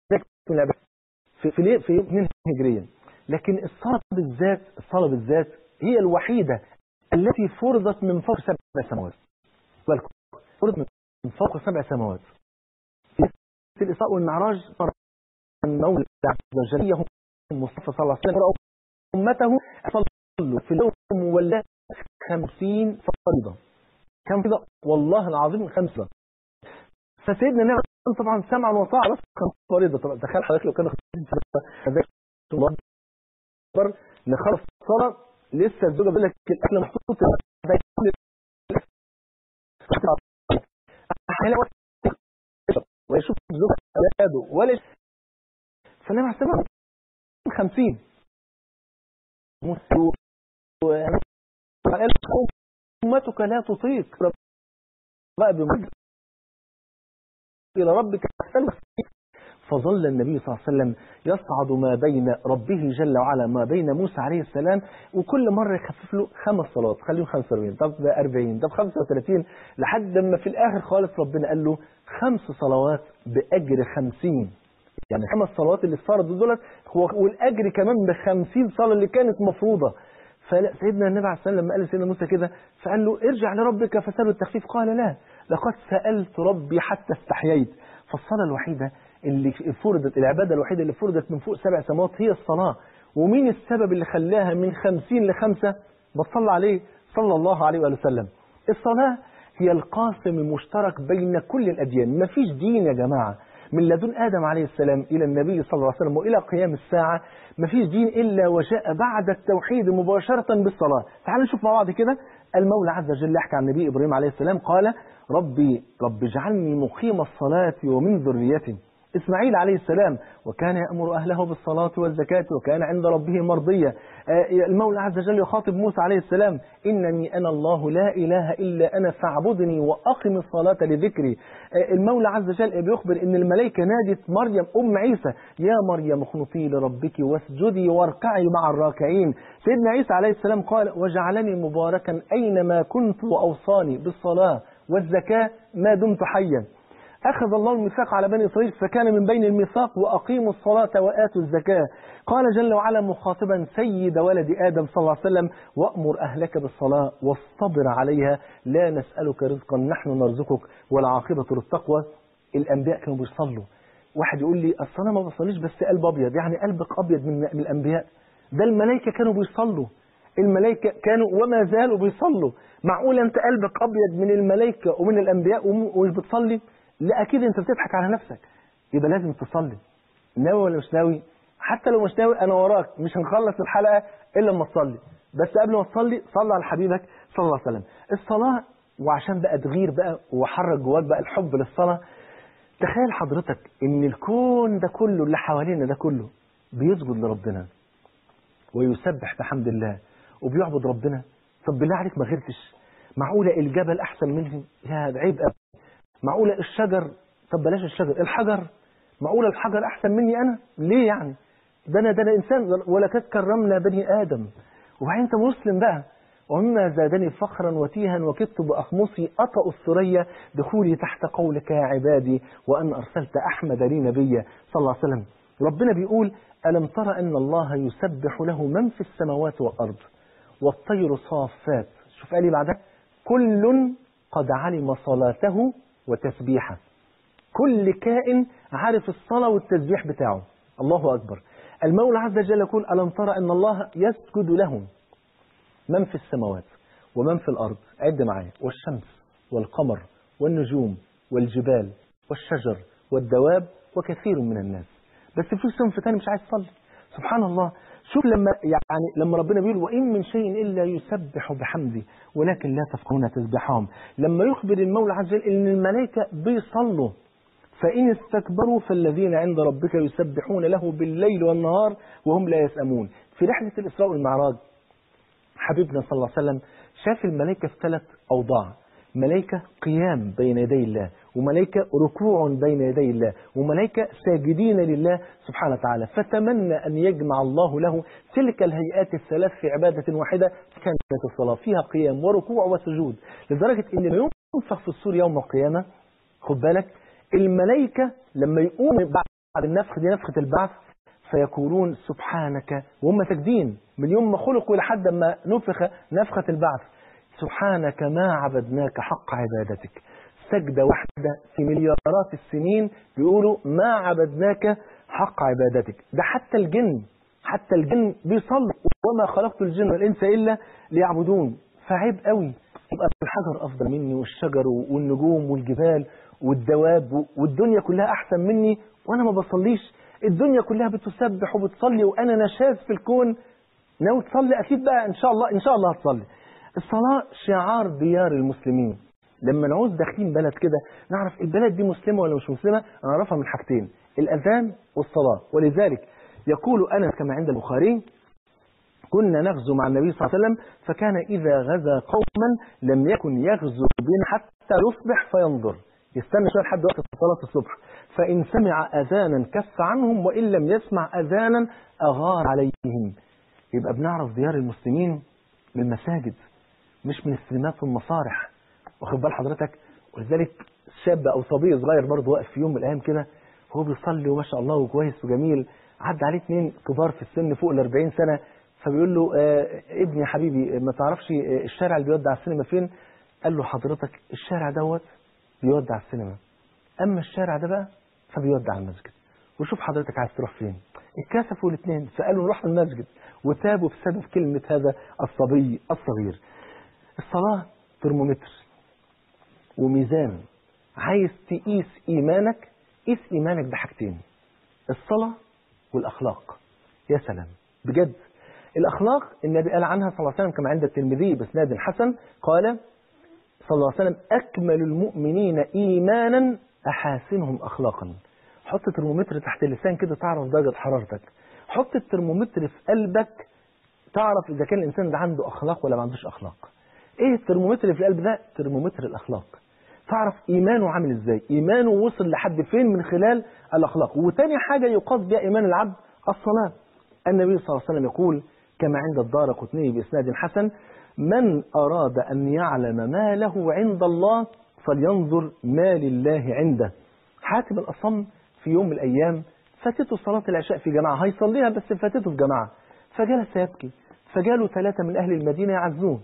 في في ليه- في 2 هجرية لكن الصلاة بالذات الصلاة بالذات هي الوحيدة التي فرضت من فوق سبع سماوات بالكم فرضت من فوق سبع سماوات في الإسراء والمعراج المولى عز وجل المصطفى صلى الله عليه وسلم أمته صلوا في اليوم ولا خمسين فريضة كم فريضة والله العظيم خمسة فسيدنا النبي طبعا سمعا وطاعة بس خمس فريضة طبعا تخيل حضرتك لو كانوا خمسين فريضة الله أكبر نخلص الصلاة لسه الزوجة بيقول لك الأكل محطوط ويشوف زوجة أولاده ولا فالنبي عليه الصلاة والسلام 50 قال أمتك لا تطيق بقى بمجد إلى ربك أحسن فظل النبي صلى الله عليه وسلم يصعد ما بين ربه جل وعلا ما بين موسى عليه السلام وكل مرة يخفف له خمس صلوات خليهم 45 طب 40 طب 35 لحد ما في الآخر خالص ربنا قال له خمس صلوات بأجر 50 يعني خمس صلوات اللي اتفرضوا دولت هو والأجر كمان ب 50 صلاة اللي كانت مفروضة فسيدنا النبي عليه الصلاة والسلام لما قال لسيدنا موسى كده فقال له ارجع لربك فسأله التخفيف قال لا لقد سألت ربي حتى استحييت فالصلاة الوحيدة اللي فرضت العبادة الوحيدة اللي فرضت من فوق سبع سماوات هي الصلاة ومين السبب اللي خلاها من خمسين لخمسة بتصلى عليه صلى الله عليه وآله وسلم الصلاة هي القاسم المشترك بين كل الأديان مفيش دين يا جماعة من لدن آدم عليه السلام إلى النبي صلى الله عليه وسلم وإلى قيام الساعة مفيش دين إلا وجاء بعد التوحيد مباشرة بالصلاة تعالوا نشوف مع بعض كده المولى عز وجل يحكي عن النبي إبراهيم عليه السلام قال ربي رب اجعلني مقيم الصلاة ومن ذريتي إسماعيل عليه السلام وكان يأمر أهله بالصلاة والزكاة وكان عند ربه مرضية المولى عز وجل يخاطب موسى عليه السلام إنني أنا الله لا إله إلا أنا فاعبدني وأقم الصلاة لذكري المولى عز وجل بيخبر إن الملائكة نادت مريم أم عيسى يا مريم اخنطي لربك واسجدي واركعي مع الراكعين سيدنا عيسى عليه السلام قال وجعلني مباركا أينما كنت وأوصاني بالصلاة والزكاة ما دمت حيا أخذ الله الميثاق على بني إسرائيل فكان من بين الميثاق وأقيموا الصلاة وآتوا الزكاة قال جل وعلا مخاطبا سيد ولد آدم صلى الله عليه وسلم وأمر أهلك بالصلاة واصطبر عليها لا نسألك رزقا نحن نرزقك والعاقبة للتقوى الأنبياء كانوا بيصلوا واحد يقول لي أصل أنا ما بصليش بس قلب أبيض يعني قلبك أبيض من, من الأنبياء ده الملائكة كانوا بيصلوا الملائكة كانوا وما زالوا بيصلوا معقول أنت قلبك أبيض من الملائكة ومن الأنبياء ومش بتصلي لا اكيد انت بتضحك على نفسك يبقى لازم تصلي ناوي ولا مش ناوي حتى لو مش ناوي انا وراك مش هنخلص الحلقه الا لما تصلي بس قبل ما تصلي صلي على حبيبك صلى الله عليه وسلم الصلاه وعشان بقى تغير بقى وحرك جواك بقى الحب للصلاه تخيل حضرتك ان الكون ده كله اللي حوالينا ده كله بيسجد لربنا ويسبح بحمد الله وبيعبد ربنا طب بالله عليك ما غيرتش معقوله الجبل احسن مني يا ده عيب قوي معقولة الشجر طب بلاش الشجر الحجر معقولة الحجر أحسن مني أنا ليه يعني ده أنا ده أنا إنسان ولقد كرمنا بني آدم وبعدين أنت مسلم بقى ومما زادني فخرا وتيها وكدت بأخمصي أطأ الثريا دخولي تحت قولك يا عبادي وأن أرسلت أحمد لي نبيا صلى الله عليه وسلم ربنا بيقول ألم ترى أن الله يسبح له من في السماوات والأرض والطير صافات شوف قال لي بعدها كل قد علم صلاته وتسبيحه كل كائن عارف الصلاة والتسبيح بتاعه الله أكبر المولى عز وجل يقول ألم ترى أن الله يسجد له من في السماوات ومن في الأرض عد معايا والشمس والقمر والنجوم والجبال والشجر والدواب وكثير من الناس بس في صنف تاني مش عايز يصلي سبحان الله شوف لما يعني لما ربنا بيقول وإن من شيء إلا يسبح بحمده ولكن لا تفقهون تسبحهم لما يخبر المولى عز وجل إن الملائكة بيصلوا فإن استكبروا فالذين عند ربك يسبحون له بالليل والنهار وهم لا يسأمون في رحلة الإسراء والمعراج حبيبنا صلى الله عليه وسلم شاف الملائكة في ثلاث أوضاع ملائكة قيام بين يدي الله وملائكة ركوع بين يدي الله وملائكة ساجدين لله سبحانه وتعالى فتمنى أن يجمع الله له تلك الهيئات الثلاث في عبادة واحدة كانت الصلاة فيها قيام وركوع وسجود لدرجة أن لما ينفخ في السور يوم القيامة خد بالك الملائكة لما يقوم بعد النفخ دي نفخة البعث فيقولون سبحانك وهم ساجدين من يوم ما خلقوا لحد ما نفخ نفخة البعث سبحانك ما عبدناك حق عبادتك سجدة واحدة في مليارات السنين بيقولوا ما عبدناك حق عبادتك ده حتى الجن حتى الجن بيصلوا وما خلقت الجن والإنس إلا ليعبدون فعيب قوي يبقى الحجر أفضل مني والشجر والنجوم والجبال والدواب والدنيا كلها أحسن مني وأنا ما بصليش الدنيا كلها بتسبح وبتصلي وأنا نشاز في الكون ناوي تصلي أكيد بقى إن شاء الله إن شاء الله هتصلي الصلاة شعار ديار المسلمين لما نعوز داخلين بلد كده نعرف البلد دي مسلمة ولا مش مسلمة نعرفها من حاجتين الأذان والصلاة ولذلك يقول أنس كما عند البخاري كنا نغزو مع النبي صلى الله عليه وسلم فكان إذا غزا قوما لم يكن يغزو بنا حتى يصبح فينظر يستنى شوية لحد وقت صلاة الصبح فإن سمع أذانا كف عنهم وإن لم يسمع أذانا أغار عليهم يبقى بنعرف ديار المسلمين من المساجد مش من السينمات والمسارح واخد بال حضرتك ولذلك شاب او صبي صغير برضه واقف في يوم من الايام كده هو بيصلي وما شاء الله وكويس وجميل عدى عليه اثنين كبار في السن فوق ال 40 سنه فبيقول له آه ابني يا حبيبي ما تعرفش آه الشارع اللي بيودع السينما فين؟ قال له حضرتك الشارع دوت بيودع السينما اما الشارع ده بقى فبيودع المسجد وشوف حضرتك عايز تروح فين اتكسفوا الاثنين فقالوا نروح المسجد وتابوا بسبب كلمة هذا الصبي الصغير الصلاة ترمومتر وميزان عايز تقيس إيمانك قيس إيمانك بحاجتين الصلاة والأخلاق يا سلام بجد الأخلاق النبي قال عنها صلى الله عليه وسلم كما عند الترمذي بإسناد حسن قال صلى الله عليه وسلم أكمل المؤمنين إيمانا أحاسنهم أخلاقا حط ترمومتر تحت اللسان كده تعرف درجة حرارتك حط الترمومتر في قلبك تعرف إذا كان الإنسان ده عنده أخلاق ولا ما عندوش أخلاق إيه الترمومتر اللي في القلب ده ترمومتر الأخلاق تعرف إيمانه عامل إزاي إيمانه وصل لحد فين من خلال الأخلاق وتاني حاجة يقاس بها إيمان العبد الصلاة النبي صلى الله عليه وسلم يقول كما عند الدار قطني بإسناد حسن من أراد أن يعلم ما له عند الله فلينظر ما لله عنده حاتم الأصم في يوم من الأيام فاتته صلاة العشاء في جماعة هيصليها بس فاتته في جماعة فجلس يبكي فجاله ثلاثة من أهل المدينة يعزوه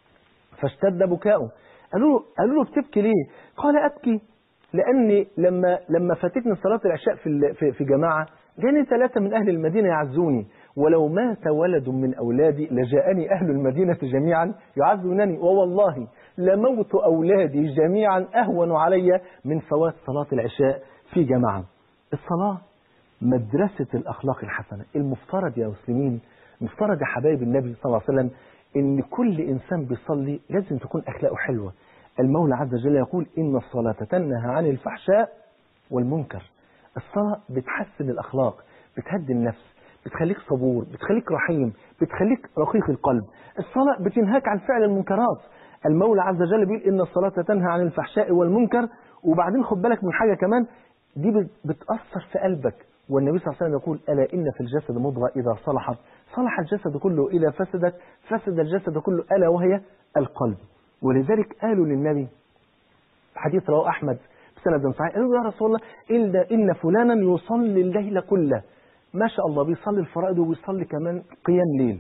فاشتد بكاؤه قالوا له قالوا له بتبكي ليه؟ قال أبكي لأني لما لما فاتتني صلاة العشاء في في, في جماعة جاني ثلاثة من أهل المدينة يعزوني ولو مات ولد من أولادي لجاءني أهل المدينة جميعا يعزونني ووالله لموت أولادي جميعا أهون علي من فوات صلاة العشاء في جماعة الصلاة مدرسة الأخلاق الحسنة المفترض يا مسلمين مفترض يا حبايب النبي صلى الله عليه وسلم ان كل انسان بيصلي لازم تكون اخلاقه حلوه المولى عز وجل يقول ان الصلاه تنهى عن الفحشاء والمنكر الصلاه بتحسن الاخلاق بتهدي النفس بتخليك صبور بتخليك رحيم بتخليك رقيق القلب الصلاه بتنهاك عن فعل المنكرات المولى عز وجل بيقول ان الصلاه تنهى عن الفحشاء والمنكر وبعدين خد بالك من حاجه كمان دي بتاثر في قلبك والنبي صلى الله عليه وسلم يقول الا ان في الجسد مضغه اذا صلحت صلح الجسد كله إذا فسدت فسد الجسد كله ألا وهي القلب ولذلك قالوا للنبي حديث رواه أحمد بسند صحيح قالوا يا رسول الله إلا إن فلانا يصلي الليل كله ما شاء الله بيصلي الفرائض وبيصلي كمان قيام ليل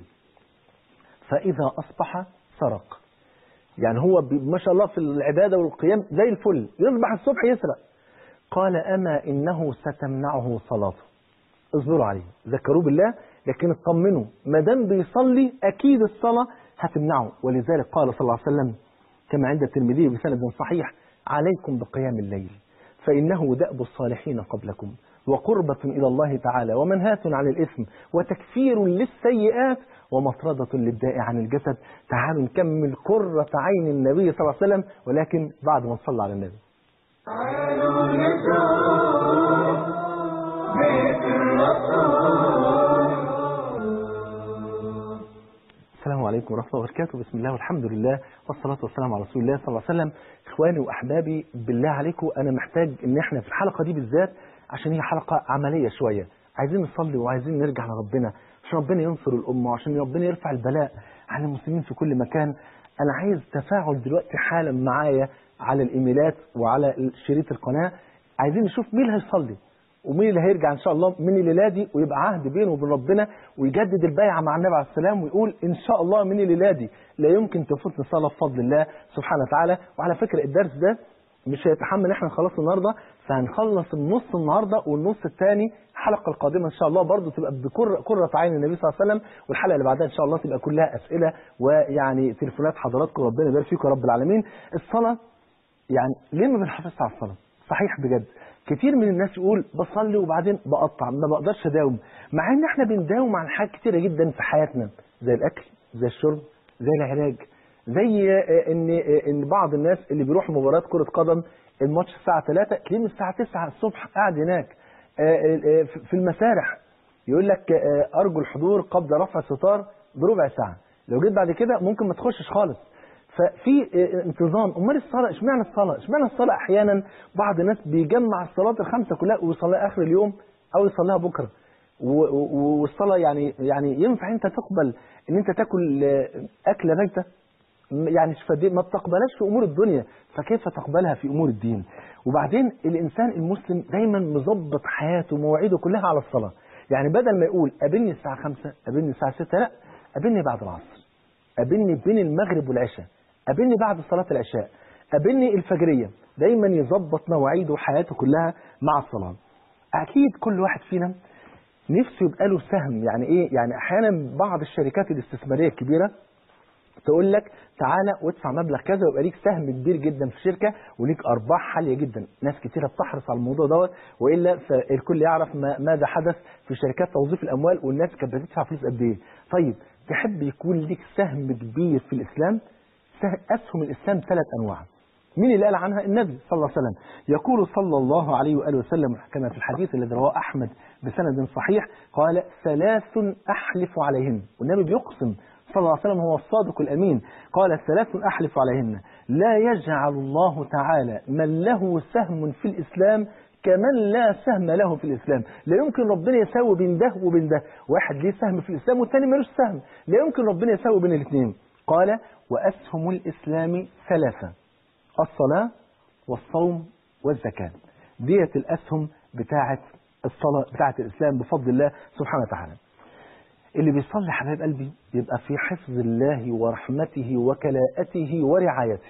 فإذا أصبح سرق يعني هو ما شاء الله في العبادة والقيام زي الفل يصبح الصبح يسرق قال أما إنه ستمنعه صلاته اصبروا عليه ذكروه بالله لكن اطمنوا ما دام بيصلي اكيد الصلاه هتمنعه ولذلك قال صلى الله عليه وسلم كما عند الترمذي بسند صحيح عليكم بقيام الليل فانه دأب الصالحين قبلكم وقربة إلى الله تعالى ومنهاة عن الإثم وتكفير للسيئات ومطردة للداء عن الجسد تعالوا نكمل قرة عين النبي صلى الله عليه وسلم ولكن بعد ما نصلى على النبي تعالوا نزور بيت الرسول السلام عليكم عليكم ورحمة الله وبركاته بسم الله والحمد لله والصلاة والسلام على رسول الله صلى الله عليه وسلم إخواني وأحبابي بالله عليكم أنا محتاج إن إحنا في الحلقة دي بالذات عشان هي حلقة عملية شوية عايزين نصلي وعايزين نرجع لربنا عشان ربنا ينصر الأمة وعشان ربنا يرفع البلاء عن المسلمين في كل مكان أنا عايز تفاعل دلوقتي حالا معايا على الإيميلات وعلى شريط القناة عايزين نشوف مين اللي هيصلي ومين اللي هيرجع ان شاء الله من الليله دي ويبقى عهد بينه وبين ربنا ويجدد البيعه مع النبي عليه السلام ويقول ان شاء الله من الليله دي لا يمكن تفوتني صلاه بفضل الله سبحانه وتعالى وعلى فكره الدرس ده مش هيتحمل احنا نخلصه النهارده فهنخلص النص النهارده والنص الثاني الحلقه القادمه ان شاء الله برضو تبقى بكر قره عين النبي صلى الله عليه وسلم والحلقه اللي بعدها ان شاء الله تبقى كلها اسئله ويعني تليفونات حضراتكم ربنا يبارك فيكم يا رب العالمين الصلاه يعني ليه ما بنحافظش على الصلاه صحيح بجد كتير من الناس يقول بصلي وبعدين بقطع ما بقدرش اداوم مع ان احنا بنداوم عن حاجات كتيره جدا في حياتنا زي الاكل زي الشرب زي العلاج زي آه، ان آه، ان بعض الناس اللي بيروح مباراه كره قدم الماتش الساعه 3 تلاقيه من الساعه 9 الصبح قاعد هناك آه، آه، في في المسارح يقول لك آه، ارجو الحضور قبل رفع الستار بربع ساعه لو جيت بعد كده ممكن ما تخشش خالص ففي آه، انتظام امال الصلاه اشمعنى الصلاه اشمعنى الصلاه احيانا بعض الناس بيجمع الصلاه الخمسه كلها ويصليها اخر اليوم او يصليها بكره و- و- والصلاه يعني يعني ينفع انت تقبل ان انت تاكل آه، اكله ميته م- يعني فدي ما بتقبلهاش في امور الدنيا فكيف تقبلها في امور الدين وبعدين الانسان المسلم دايما مظبط حياته ومواعيده كلها على الصلاه يعني بدل ما يقول قابلني الساعه 5 قابلني الساعه 6 لا قابلني بعد العصر قابلني بين المغرب والعشاء قابلني بعد صلاة العشاء قابلني الفجرية دايما يظبط مواعيده وحياته كلها مع الصلاة أكيد كل واحد فينا نفسه يبقى له سهم يعني إيه يعني أحيانا بعض الشركات الاستثمارية الكبيرة تقول لك تعالى وادفع مبلغ كذا ويبقى ليك سهم كبير جدا في الشركه وليك ارباح عاليه جدا ناس كتيره بتحرص على الموضوع دوت والا فالكل يعرف ما ماذا حدث في شركات توظيف الاموال والناس كانت بتدفع فلوس قد ايه طيب تحب يكون ليك سهم كبير في الاسلام سهم اسهم الاسلام ثلاث انواع مين اللي قال عنها النبي صلى الله عليه وسلم يقول صلى الله عليه وآله وسلم كما في الحديث الذي رواه أحمد بسند صحيح قال ثلاث أحلف عليهن والنبي بيقسم صلى الله عليه وسلم هو الصادق الأمين قال ثلاث أحلف عليهن لا يجعل الله تعالى من له سهم في الإسلام كمن لا سهم له في الإسلام لا يمكن ربنا يساوي بين ده وبين ده واحد ليه سهم في الإسلام والتاني ملوش سهم لا يمكن ربنا يساوي بين الاثنين قال وأسهم الإسلام ثلاثة الصلاة والصوم والزكاة ديت الأسهم بتاعة الصلاة بتاعة الإسلام بفضل الله سبحانه وتعالى اللي بيصلي حبايب قلبي يبقى في حفظ الله ورحمته وكلاءته ورعايته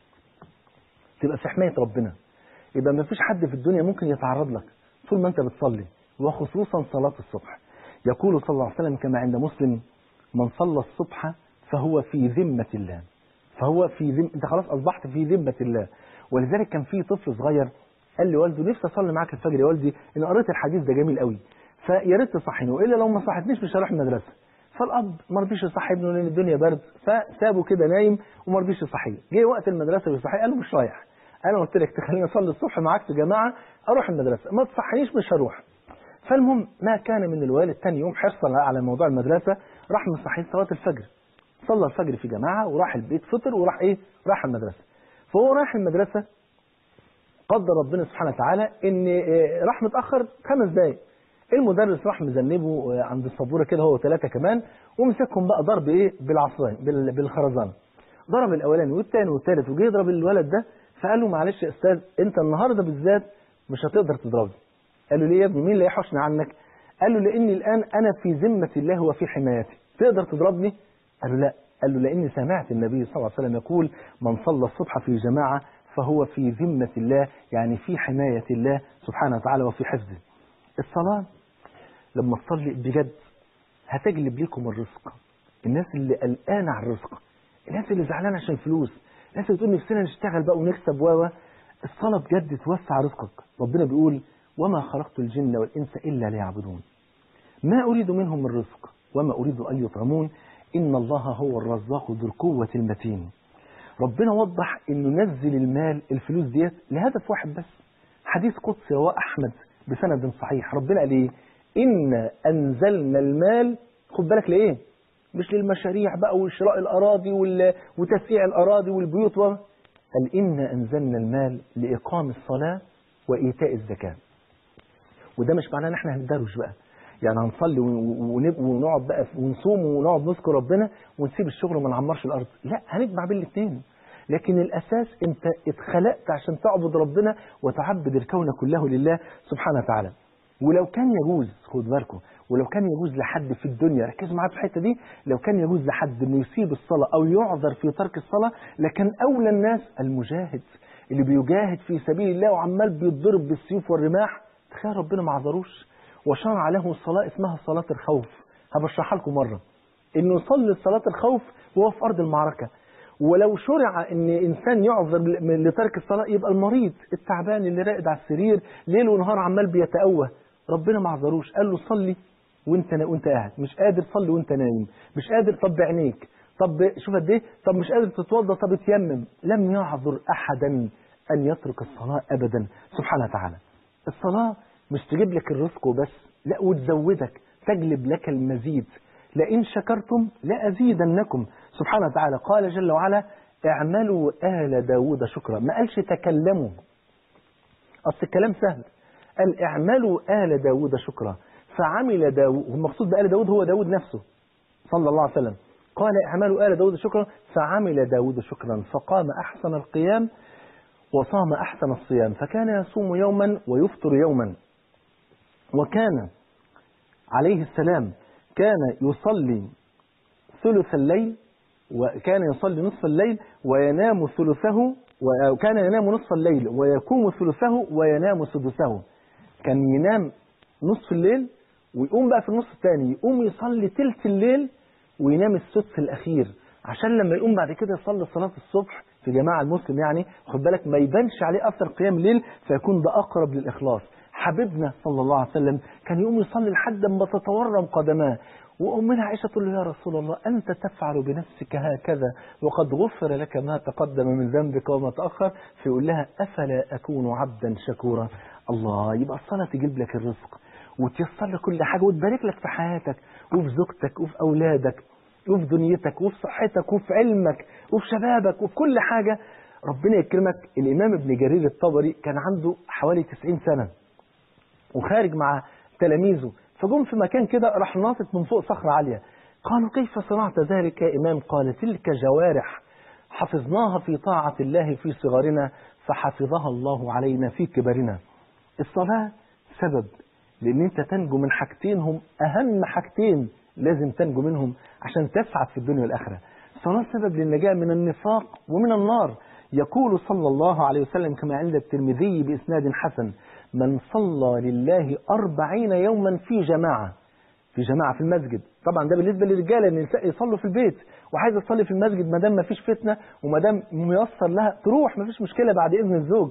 تبقى في حماية ربنا يبقى ما فيش حد في الدنيا ممكن يتعرض لك طول ما انت بتصلي وخصوصا صلاة الصبح يقول صلى الله عليه وسلم كما عند مسلم من صلى الصبح فهو في ذمة الله فهو في ذم... انت خلاص اصبحت في ذمة الله ولذلك كان في طفل صغير قال لي والده نفسي اصلي معاك الفجر يا والدي انا قريت الحديث ده جميل قوي فيا ريت تصحيني والا لو ما صحتنيش مش هروح المدرسه فالاب ما رضيش يصحي ابنه لان الدنيا برد فسابه كده نايم وما رضيش يصحيه جه وقت المدرسه ويصحيه قال له مش رايح انا قلت لك تخليني اصلي الصبح معاك في جماعه اروح المدرسه ما تصحينيش مش هروح فالمهم ما كان من الوالد تاني يوم حرصا على موضوع المدرسه راح مصحيه صلاه الفجر صلى الفجر في جماعه وراح البيت فطر وراح ايه راح المدرسه فهو رايح المدرسه قدر ربنا سبحانه وتعالى ان آه، راح متاخر خمس دقايق المدرس راح مذنبه آه، عند السبوره كده هو ثلاثه كمان ومسكهم بقى ضرب ايه بالعصايه بال- بالخرزانه ضرب الاولاني والثاني والثالث وجه يضرب الولد ده فقال له معلش يا استاذ انت النهارده بالذات مش هتقدر تضربني قال له ليه يا ابني مين اللي هيحوشني عنك قال له لاني الان انا في ذمه الله وفي حمايتي تقدر تضربني قال له لا قال له لاني سمعت النبي صلى الله عليه وسلم يقول من صلى الصبح في جماعه فهو في ذمه الله يعني في حمايه الله سبحانه وتعالى وفي حفظه الصلاه لما تصلي بجد هتجلب لكم الرزق الناس اللي قلقانه على الرزق الناس اللي زعلانه عشان فلوس الناس اللي تقول نفسنا نشتغل بقى ونكسب و الصلاه بجد توسع رزقك ربنا بيقول وما خلقت الجن والانس الا ليعبدون ما اريد منهم من رزق وما اريد ان يطعمون ان الله هو الرزاق ذو القوه المتين ربنا وضح انه نزل المال الفلوس ديت لهدف واحد بس حديث قدسي رواه احمد بسند صحيح ربنا قال ايه ان انزلنا المال خد بالك لايه مش للمشاريع بقى وشراء الأراضي وال- وتسييع الأراضي والبيوت و... قال إنا أنزلنا المال لإقام الصلاة وإيتاء الزكاة وده مش معناه ان احنا هندروش بقى يعني هنصلي ون- ونب- ونقعد بقى ونصوم ونقعد نذكر ربنا ونسيب الشغل وما نعمرش الارض لا هنجمع بين الاثنين لكن الاساس انت اتخلقت عشان تعبد ربنا وتعبد الكون كله لله سبحانه وتعالى ولو كان يجوز خد بالكم ولو كان يجوز لحد في الدنيا ركزوا معايا في الحته دي لو كان يجوز لحد انه يسيب الصلاه او يعذر في ترك الصلاه لكان اولى الناس المجاهد اللي بيجاهد في سبيل الله وعمال بيتضرب بالسيوف والرماح تخيل ربنا ما عذروش وشرع له صلاه اسمها صلاه الخوف هبشرحها لكم مره انه يصلي صلاه الخوف وهو في ارض المعركه ولو شرع ان انسان يعذر من- لترك الصلاه يبقى المريض التعبان اللي راقد على السرير ليل ونهار عمال بيتأوه ربنا ما عذروش قال له صلي وانت نا- وانت قاعد مش قادر صلي وانت نايم مش قادر طب عينيك طب شوف قد ايه طب مش قادر تتوضا طب اتيمم لم يعذر احدا ان يترك الصلاه ابدا سبحانه وتعالى الصلاه مش تجيب لك الرزق وبس لا وتزودك تجلب لك المزيد لئن شكرتم لأزيدنكم سبحانه وتعالى قال جل وعلا اعملوا آل داود شكرا ما قالش تكلموا أصل الكلام سهل قال اعملوا آل داود شكرا فعمل داود والمقصود بآل داود هو داود نفسه صلى الله عليه وسلم قال اعملوا آل داود شكرا فعمل داود شكرا فقام أحسن القيام وصام أحسن الصيام فكان يصوم يوما ويفطر يوما وكان عليه السلام كان يصلي ثلث الليل وكان يصلي نصف الليل وينام ثلثه وكان ينام نصف الليل ويقوم ثلثه وينام سدسه كان ينام نصف الليل ويقوم بقى في النص الثاني يقوم يصلي تلت الليل وينام السدس الأخير عشان لما يقوم بعد كده يصلي صلاة الصبح في جماعة المسلم يعني خد بالك ما يبانش عليه أثر قيام الليل فيكون ده أقرب للإخلاص حبيبنا صلى الله عليه وسلم كان يقوم يصلي لحد ما تتورم قدماه وأمنا عائشة تقول له يا رسول الله أنت تفعل بنفسك هكذا وقد غفر لك ما تقدم من ذنبك وما تأخر فيقول لها أفلا أكون عبدا شكورا الله يبقى الصلاة تجيب لك الرزق وتيسر لك كل حاجة وتبارك لك في حياتك وفي زوجتك وفي أولادك وفي دنيتك وفي صحتك وفي علمك وفي شبابك وفي كل حاجة ربنا يكرمك الإمام ابن جرير الطبري كان عنده حوالي 90 سنة وخارج مع تلاميذه فجم في مكان كده راح ناطط من فوق صخرة عالية قالوا كيف صنعت ذلك يا إمام قال تلك جوارح حفظناها في طاعة الله في صغرنا فحفظها الله علينا في كبرنا الصلاة سبب لأن أنت تنجو من حاجتين هم أهم حاجتين لازم تنجو منهم عشان تسعد في الدنيا والآخرة الصلاة سبب للنجاة من النفاق ومن النار يقول صلى الله عليه وسلم كما عند الترمذي بإسناد حسن من صلى لله أربعين يوما في جماعة في جماعة في المسجد طبعا ده بالنسبة للرجالة ان النساء يصلوا في البيت وعايزة تصلي في المسجد ما دام ما فيش فتنة وما دام ميسر لها تروح ما فيش مشكلة بعد إذن الزوج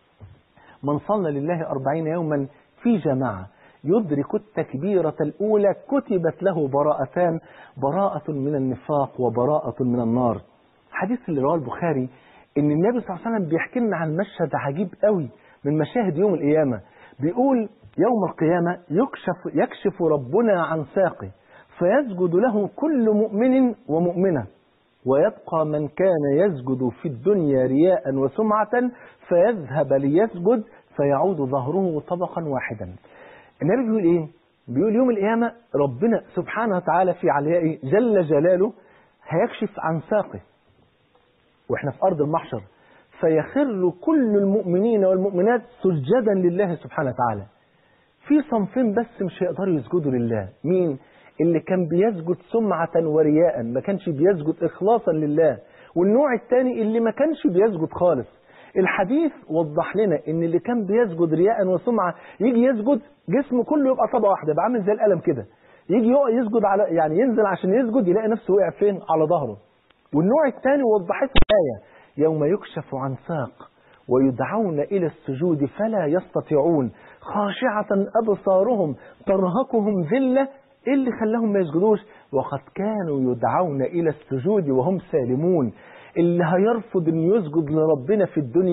من صلى لله أربعين يوما في جماعة يدرك التكبيرة الأولى كتبت له براءتان براءة من النفاق وبراءة من النار حديث اللي رواه البخاري ان النبي صلى الله عليه وسلم بيحكي لنا عن مشهد عجيب قوي من مشاهد يوم القيامة بيقول يوم القيامة يكشف, يكشف ربنا عن ساقه فيسجد له كل مؤمن ومؤمنة ويبقى من كان يسجد في الدنيا رياء وسمعة فيذهب ليسجد فيعود ظهره طبقا واحدا النبي بيقول ايه بيقول يوم القيامة ربنا سبحانه وتعالى في عليائه جل جلاله هيكشف عن ساقه واحنا في أرض المحشر فيخر كل المؤمنين والمؤمنات سجدا لله سبحانه وتعالى في صنفين بس مش هيقدروا يسجدوا لله مين اللي كان بيسجد سمعة ورياء ما كانش بيسجد إخلاصا لله والنوع الثاني اللي ما كانش بيسجد خالص الحديث وضح لنا ان اللي كان بيسجد رياء وسمعة يجي يسجد جسمه كله يبقى طبقة واحدة يبقى عامل زي القلم كده يجي يقع يسجد على يعني ينزل عشان يسجد يلاقي نفسه وقع فين على ظهره والنوع الثاني وضحته الآية يوم يكشف عن ساق ويدعون إلى السجود فلا يستطيعون خاشعة أبصارهم ترهقهم ذلة إيه اللي خلاهم ما يسجدوش وقد كانوا يدعون إلى السجود وهم سالمون اللي هيرفض أن يسجد لربنا في الدنيا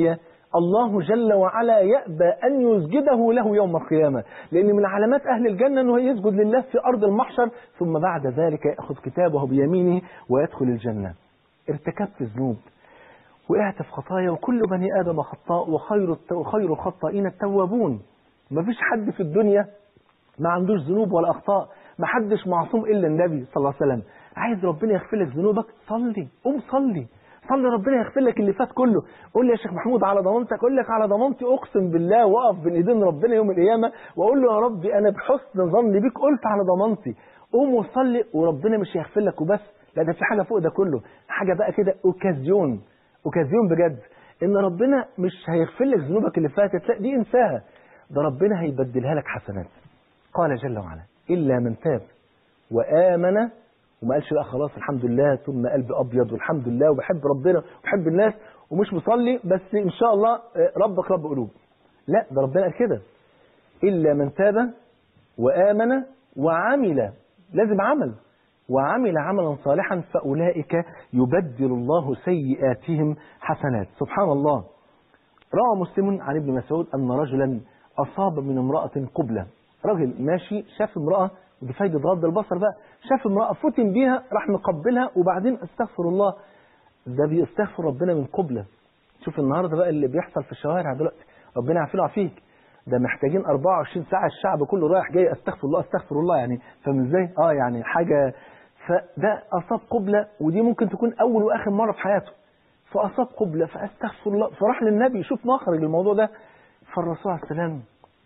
الله جل وعلا يأبى أن يسجده له يوم القيامة لأن من علامات أهل الجنة أنه يسجد لله في أرض المحشر ثم بعد ذلك يأخذ كتابه بيمينه ويدخل الجنة ارتكبت ذنوب وقعت في خطايا وكل بني آدم خطاء وخير الت- وخير الخطائين التوابون مفيش حد في الدنيا ما عندوش ذنوب ولا أخطاء ما حدش معصوم إلا النبي صلى الله عليه وسلم عايز ربنا يغفر لك ذنوبك صلي قوم صلي صلي ربنا يغفر لك اللي فات كله قول لي يا شيخ محمود على ضمانتك اقول لك على ضمانتي اقسم بالله واقف بين ايدين ربنا يوم القيامه واقول له يا ربي انا بحسن ظني بيك قلت على ضمانتي قوم وصلي وربنا مش هيغفر لك وبس لا ده في حاجه فوق ده كله حاجه بقى كده اوكازيون اوكازيون بجد ان ربنا مش هيغفر لك ذنوبك اللي فاتت لا دي انساها ده ربنا هيبدلها لك حسنات قال جل وعلا الا من تاب وامن وما قالش بقى خلاص الحمد لله ثم قلبي ابيض والحمد لله وبحب ربنا وبحب الناس ومش مصلي بس ان شاء الله آه، ربك رب قلوب لا ده ربنا قال كده الا من تاب وامن وعمل لازم عمل وعمل عملا صالحا فاولئك يبدل الله سيئاتهم حسنات سبحان الله روى مسلم عن ابن مسعود أن رجلا أصاب من امرأة قبلة رجل ماشي شاف امرأة ودي فايدة غض البصر بقى شاف امرأة فتن بيها راح مقبلها وبعدين استغفر الله ده بيستغفر ربنا من قبلة شوف النهاردة بقى اللي بيحصل في الشوارع دلوقتي ربنا يعافينا ويعافيك ده محتاجين 24 ساعة الشعب كله رايح جاي استغفر الله استغفر الله يعني فاهم ازاي؟ اه يعني حاجة فده أصاب قبلة ودي ممكن تكون أول وآخر مرة في حياته فأصاب قبلة فأستغفر الله فراح للنبي يشوف مخرج الموضوع ده فالرسول عليه السلام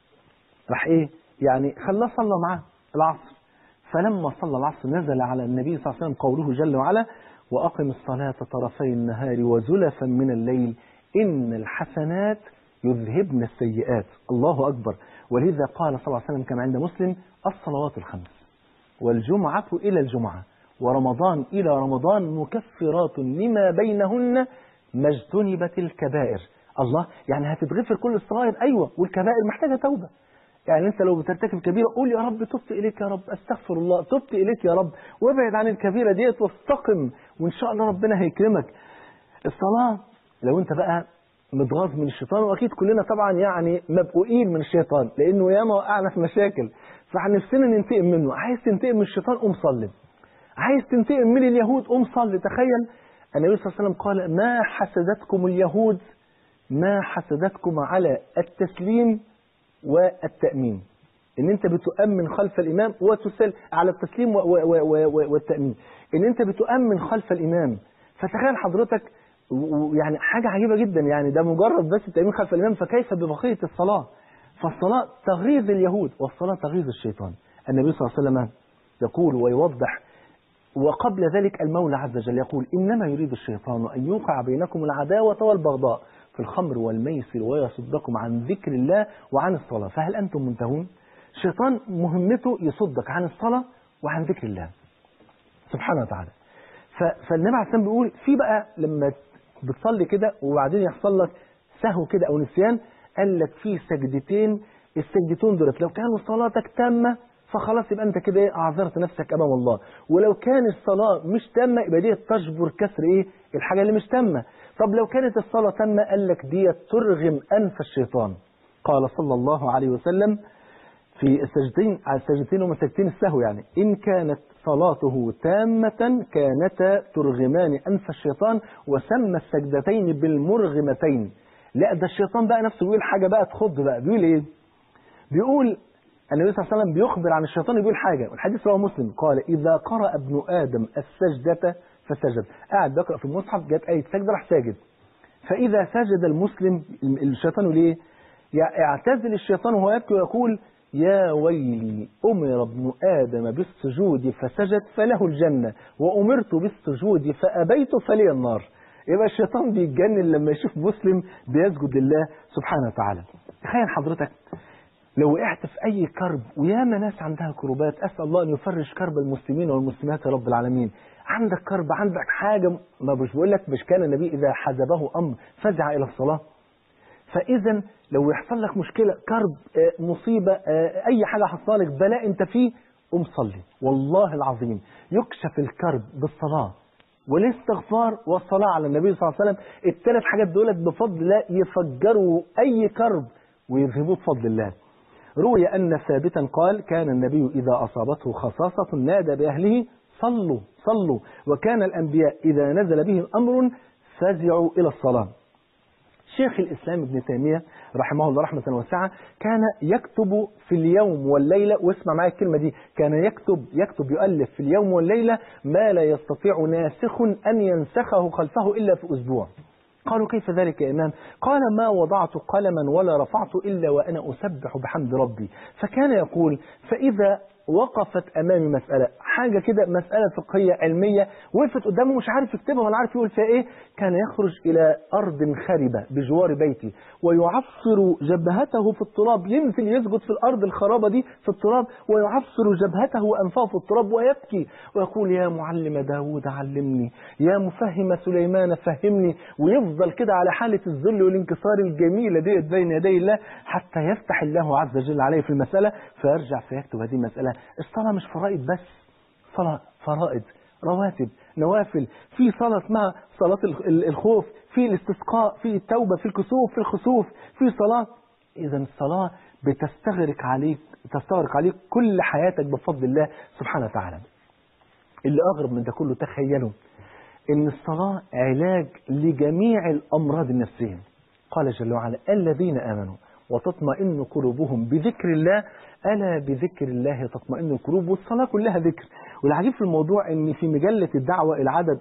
راح إيه يعني خلاه صلى معاه العصر فلما صلى العصر نزل على النبي صلى الله عليه وسلم قوله جل وعلا وأقم الصلاة طرفي النهار وزلفا من الليل إن الحسنات يذهبن السيئات الله أكبر ولذا قال صلى الله عليه وسلم كما عند مسلم الصلوات الخمس والجمعة إلى الجمعة ورمضان إلى رمضان مكفرات لما بينهن ما اجتنبت الكبائر الله يعني هتتغفر كل الصغائر أيوة والكبائر محتاجة توبة يعني انت لو بترتكب كبيرة قول يا رب تبت إليك يا رب استغفر الله تبت إليك يا رب وابعد عن الكبيرة ديت واستقم وإن شاء الله ربنا هيكرمك الصلاة لو انت بقى متغاظ من الشيطان واكيد كلنا طبعا يعني مبقوقين من الشيطان لانه ياما وقعنا في مشاكل فنفسنا ننتقم منه عايز تنتقم من الشيطان قوم صلي عايز تنتقم من اليهود قوم صلي تخيل النبي صلى الله عليه وسلم قال ما حسدتكم اليهود ما حسدتكم على التسليم والتأمين ان انت بتؤمن خلف الامام وتسل على التسليم و و و و والتأمين ان انت بتؤمن خلف الامام فتخيل حضرتك ويعني حاجة عجيبة جدا يعني ده مجرد بس التأمين خلف الامام فكيف ببقية الصلاة فالصلاة تغيظ اليهود والصلاة تغيظ الشيطان النبي صلى الله عليه وسلم يقول ويوضح وقبل ذلك المولى عز وجل يقول إنما يريد الشيطان أن يوقع بينكم العداوة والبغضاء في الخمر والميسر ويصدكم عن ذكر الله وعن الصلاة فهل أنتم منتهون؟ الشيطان مهمته يصدك عن الصلاة وعن ذكر الله سبحانه وتعالى ف- فالنبي عليه السلام بيقول في بقى لما بتصلي كده وبعدين يحصل لك سهو كده أو نسيان قال لك في سجدتين السجدتين دولت لو كانوا صلاتك تامة فخلاص يبقى انت كده ايه اعذرت نفسك امام الله ولو كان الصلاه مش تامه يبقى دي تجبر كسر ايه الحاجه اللي مش تامه طب لو كانت الصلاه تامه قال لك دي ترغم انف الشيطان قال صلى الله عليه وسلم في السجدتين على السجدتين هما سجدتين السهو يعني إن كانت صلاته تامة كانتا ترغمان أنف الشيطان وسمى السجدتين بالمرغمتين لا ده الشيطان بقى نفسه بيقول حاجة بقى تخض بقى بيقول إيه بيقول النبي صلى الله عليه وسلم بيخبر عن الشيطان يقول حاجة والحديث رواه مسلم قال إذا قرأ ابن آدم السجدة فسجد قاعد بيقرأ في المصحف جت آية سجدة راح ساجد فإذا سجد المسلم الشيطان يقول إيه يعتزل الشيطان وهو يبكي ويقول يا ويلي أمر ابن آدم بالسجود فسجد فله الجنة وأمرت بالسجود فأبيت فلي النار يبقى الشيطان بيتجنن لما يشوف مسلم بيسجد لله سبحانه وتعالى تخيل حضرتك لو وقعت في أي كرب وياما ناس عندها كربات أسأل الله أن يفرج كرب المسلمين والمسلمات يا رب العالمين عندك كرب عندك حاجة ما مش بقول لك مش كان النبي إذا حزبه أمر فزع إلى الصلاة فإذا لو يحصل لك مشكلة كرب آه، مصيبة آه، أي حاجة حصلك بلاء أنت فيه قم صلي والله العظيم يكشف الكرب بالصلاة والاستغفار والصلاة على النبي صلى الله عليه وسلم الثلاث حاجات دولت بفضل الله يفجروا أي كرب ويذهبوه بفضل الله روي أن ثابتا قال كان النبي إذا أصابته خصاصة نادى بأهله صلوا صلوا وكان الأنبياء إذا نزل بهم أمر فزعوا إلى الصلاة شيخ الإسلام ابن تيمية رحمه الله رحمة واسعة كان يكتب في اليوم والليلة واسمع معايا الكلمة دي كان يكتب يكتب يؤلف في اليوم والليلة ما لا يستطيع ناسخ أن ينسخه خلفه إلا في أسبوع قالوا كيف ذلك يا إمام قال ما وضعت قلما ولا رفعت إلا وأنا أسبح بحمد ربي فكان يقول فإذا وقفت أمامي مسألة حاجة كده مسألة فقهية علمية وقفت قدامه مش عارف يكتبها ولا عارف يقول فيها إيه كان يخرج إلى أرض خربة بجوار بيتي ويعصر جبهته في التراب ينزل يسجد في الأرض الخرابة دي في التراب ويعصر جبهته وأنفه في التراب ويبكي ويقول يا معلم داود علمني يا مفهم سليمان فهمني ويفضل كده على حالة الذل والانكسار الجميلة ديت بين يدي الله حتى يفتح الله عز وجل عليه في المسألة فيرجع فيكتب هذه المسألة الصلاة مش فرائض بس صلاة فرائض رواتب نوافل في صلاة اسمها صلاة الخوف في الاستسقاء في التوبة في الكسوف في الخسوف في صلاة إذا الصلاة بتستغرق عليك تستغرق عليك كل حياتك بفضل الله سبحانه وتعالى اللي أغرب من ده كله تخيلوا إن الصلاة علاج لجميع الأمراض النفسية قال جل وعلا الذين آمنوا وتطمئن قلوبهم بذكر الله ألا بذكر الله تطمئن القلوب والصلاة كلها ذكر والعجيب في الموضوع ان في مجلة الدعوة العدد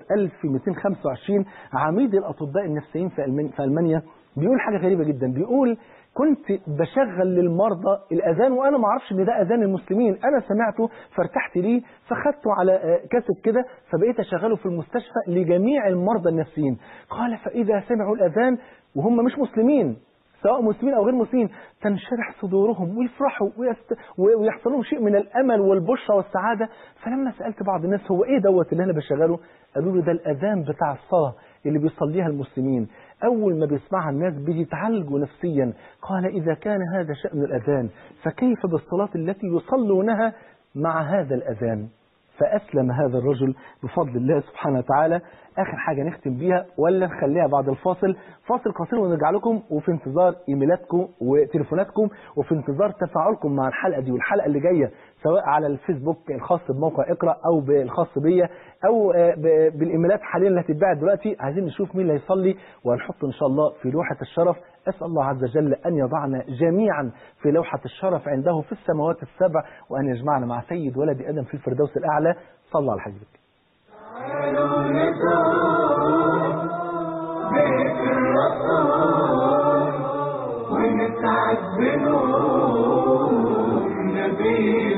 1225 عميد الأطباء النفسيين في ألمانيا, في ألمانيا بيقول حاجة غريبة جدا بيقول كنت بشغل للمرضى الأذان وأنا ما اعرفش إن ده أذان المسلمين أنا سمعته فارتحت ليه فخدته على كاسيت كده فبقيت أشغله في المستشفى لجميع المرضى النفسيين قال فإذا سمعوا الأذان وهم مش مسلمين سواء مسلمين أو غير مسلمين تنشرح صدورهم ويفرحوا ويست... ويحصل لهم شيء من الأمل والبشرة والسعادة فلما سألت بعض الناس هو إيه دوت اللي أنا بشغله قالوا لي ده الأذان بتاع الصلاة اللي بيصليها المسلمين أول ما بيسمعها الناس بيتعالجوا نفسيا قال إذا كان هذا شأن الأذان فكيف بالصلاة التي يصلونها مع هذا الأذان فأسلم هذا الرجل بفضل الله سبحانه وتعالى آخر حاجة نختم بيها ولا نخليها بعد الفاصل فاصل قصير ونرجع لكم وفي انتظار إيميلاتكم وتليفوناتكم وفي انتظار تفاعلكم مع الحلقة دي والحلقة اللي جاية سواء على الفيسبوك الخاص بموقع اقرأ أو بالخاص بيا أو بالإيميلات حاليا اللي هتتباع دلوقتي عايزين نشوف مين اللي هيصلي وهنحط إن شاء الله في لوحة الشرف أسأل الله عز وجل أن يضعنا جميعا في لوحة الشرف عنده في السماوات السبع وأن يجمعنا مع سيد ولد آدم في الفردوس الأعلى صلى على حبيبك تعالوا نزور بيت الرسول ونسعد بنور نبي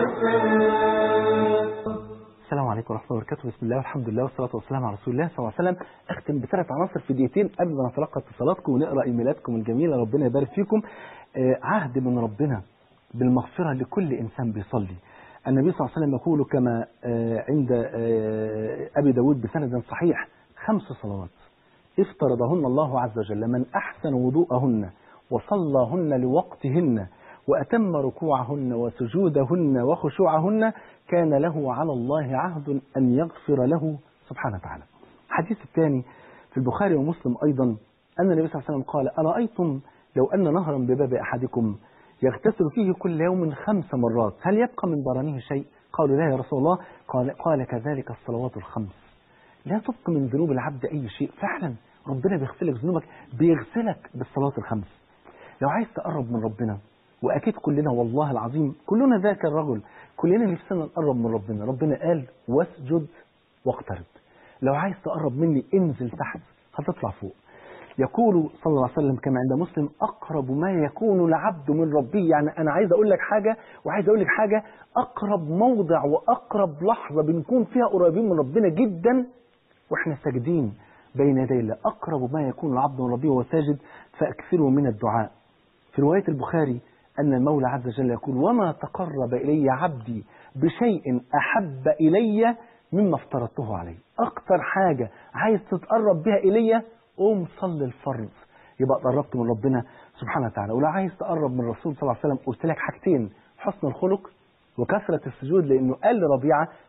الوفاء السلام عليكم ورحمة الله وبركاته بسم الله والحمد لله والصلاة والسلام على رسول الله صلى الله عليه وسلم أختم بثلاث عناصر في دقيقتين قبل ما نتلقى اتصالاتكم ونقرأ إيميلاتكم الجميلة ربنا يبارك فيكم آه، عهد من ربنا بالمغفرة لكل إنسان بيصلي النبي صلى الله عليه وسلم يقول كما آه، عند آه، أبي داود بسند صحيح خمس صلوات افترضهن الله عز وجل من أحسن وضوءهن وصلىهن لوقتهن وأتم ركوعهن وسجودهن وخشوعهن كان له على الله عهد أن يغفر له سبحانه وتعالى الحديث الثاني في البخاري ومسلم أيضا أن النبي صلى الله عليه وسلم قال أرأيتم لو أن نهرا بباب أحدكم يغتسل فيه كل يوم خمس مرات هل يبقى من برانه شيء قالوا لا يا رسول الله قال, قال كذلك الصلوات الخمس لا تبقى من ذنوب العبد أي شيء فعلا ربنا بيغفر لك ذنوبك بيغسلك بالصلوات الخمس لو عايز تقرب من ربنا وأكيد كلنا والله العظيم كلنا ذاك الرجل كلنا نفسنا نقرب من ربنا ربنا قال واسجد واقترب لو عايز تقرب مني انزل تحت هتطلع فوق يقول صلى الله عليه وسلم كما عند مسلم أقرب ما يكون العبد من ربه يعني أنا عايز أقول لك حاجة وعايز أقول لك حاجة أقرب موضع وأقرب لحظة بنكون فيها قريبين من ربنا جدا وإحنا ساجدين بين يدي الله أقرب ما يكون العبد من ربه وهو ساجد فأكثروا من الدعاء في رواية البخاري أن المولى عز وجل يقول وما تقرب إلي عبدي بشيء أحب إلي مما افترضته عليه أكتر حاجة عايز تتقرب بها إلي قوم صلي الفرض يبقى قربت من ربنا سبحانه وتعالى ولو عايز تقرب من الرسول صلى الله عليه وسلم قلت لك حاجتين حسن الخلق وكثرة السجود لأنه قال لربيعة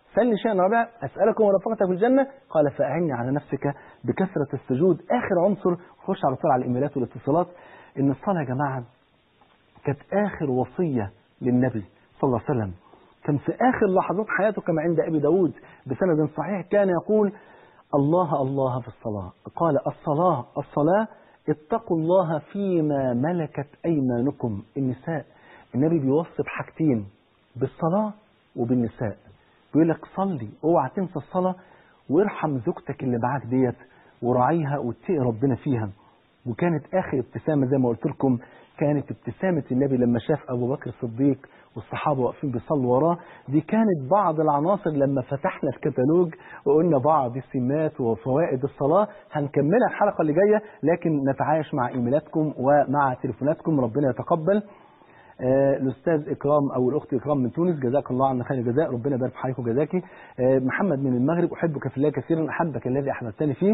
سلني شيئا رابعا أسألكم ورفقتك في الجنة قال فأعني على نفسك بكثرة السجود آخر عنصر خش على طول على الإيميلات والاتصالات إن الصلاة يا جماعة كانت آخر وصية للنبي صلى الله عليه وسلم كان في آخر لحظات حياته كما عند أبي داود بسند صحيح كان يقول الله الله في الصلاة قال الصلاة الصلاة اتقوا الله فيما ملكت أيمانكم النساء النبي بيوصي بحاجتين بالصلاة وبالنساء بيقول لك صلي اوعى تنسى الصلاة وارحم زوجتك اللي معاك ديت وراعيها واتقي ربنا فيها وكانت آخر ابتسامة زي ما قلت لكم كانت ابتسامة النبي لما شاف أبو بكر الصديق والصحابة واقفين بيصلوا وراه دي كانت بعض العناصر لما فتحنا الكتالوج وقلنا بعض السمات وفوائد الصلاة هنكملها الحلقة اللي جاية لكن نتعايش مع إيميلاتكم ومع تليفوناتكم ربنا يتقبل آه، الأستاذ إكرام أو الأخت إكرام من تونس جزاك الله عنا خير الجزاء ربنا يبارك في حضرتك وجزاكي آه، محمد من المغرب أحبك في الله كثيرا أحبك الذي أحببتني فيه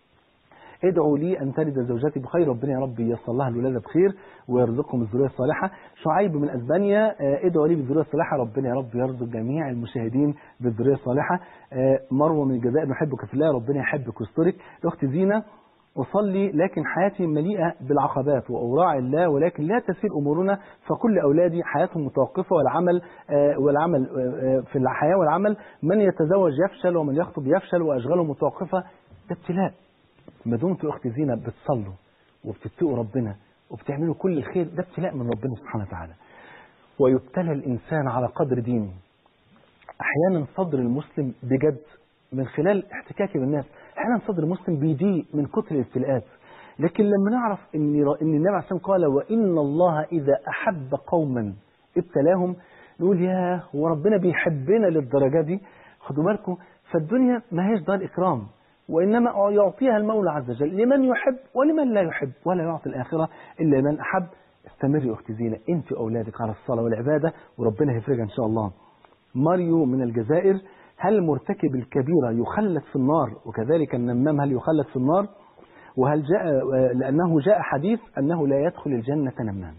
ادعوا لي أن تلد زوجتي بخير ربنا يا رب ييسر لها الولادة بخير ويرزقهم الذرية الصالحة شعيب من أسبانيا آه، ادعوا لي بالذرية الصالحة ربنا يا رب يرزق جميع المشاهدين بالذرية الصالحة آه، مروة من الجزائر نحبك في الله ربنا يحبك ويسترك الأخت زينة أصلي لكن حياتي مليئة بالعقبات وأوراع الله ولكن لا تسير أمورنا فكل أولادي حياتهم متوقفة والعمل آه، والعمل آه، آه، في الحياة والعمل من يتزوج يفشل ومن يخطب يفشل وأشغاله متوقفة ده ابتلاء ما دمت أختي زينب بتصلوا وبتتقوا ربنا وبتعملوا كل الخير ده ابتلاء من ربنا سبحانه وتعالى ويبتلى الإنسان على قدر دينه أحيانا صدر المسلم بجد من خلال احتكاكي بالناس أحيانا صدر المسلم بيضيق من كتر الابتلاءات لكن لما نعرف ان ان النبي عليه الصلاه والسلام قال وان الله اذا احب قوما ابتلاهم نقول يا هو ربنا بيحبنا للدرجه دي خدوا بالكم فالدنيا ما هيش دار اكرام وانما يعطيها المولى عز وجل لمن يحب ولمن لا يحب ولا يعطي الاخره الا لمن احب استمري اختي زينه انت واولادك على الصلاه والعباده وربنا هيفرجها ان شاء الله ماريو من الجزائر هل مرتكب الكبيرة يخلد في النار وكذلك النمام هل يخلد في النار وهل جاء لأنه جاء حديث أنه لا يدخل الجنة نمام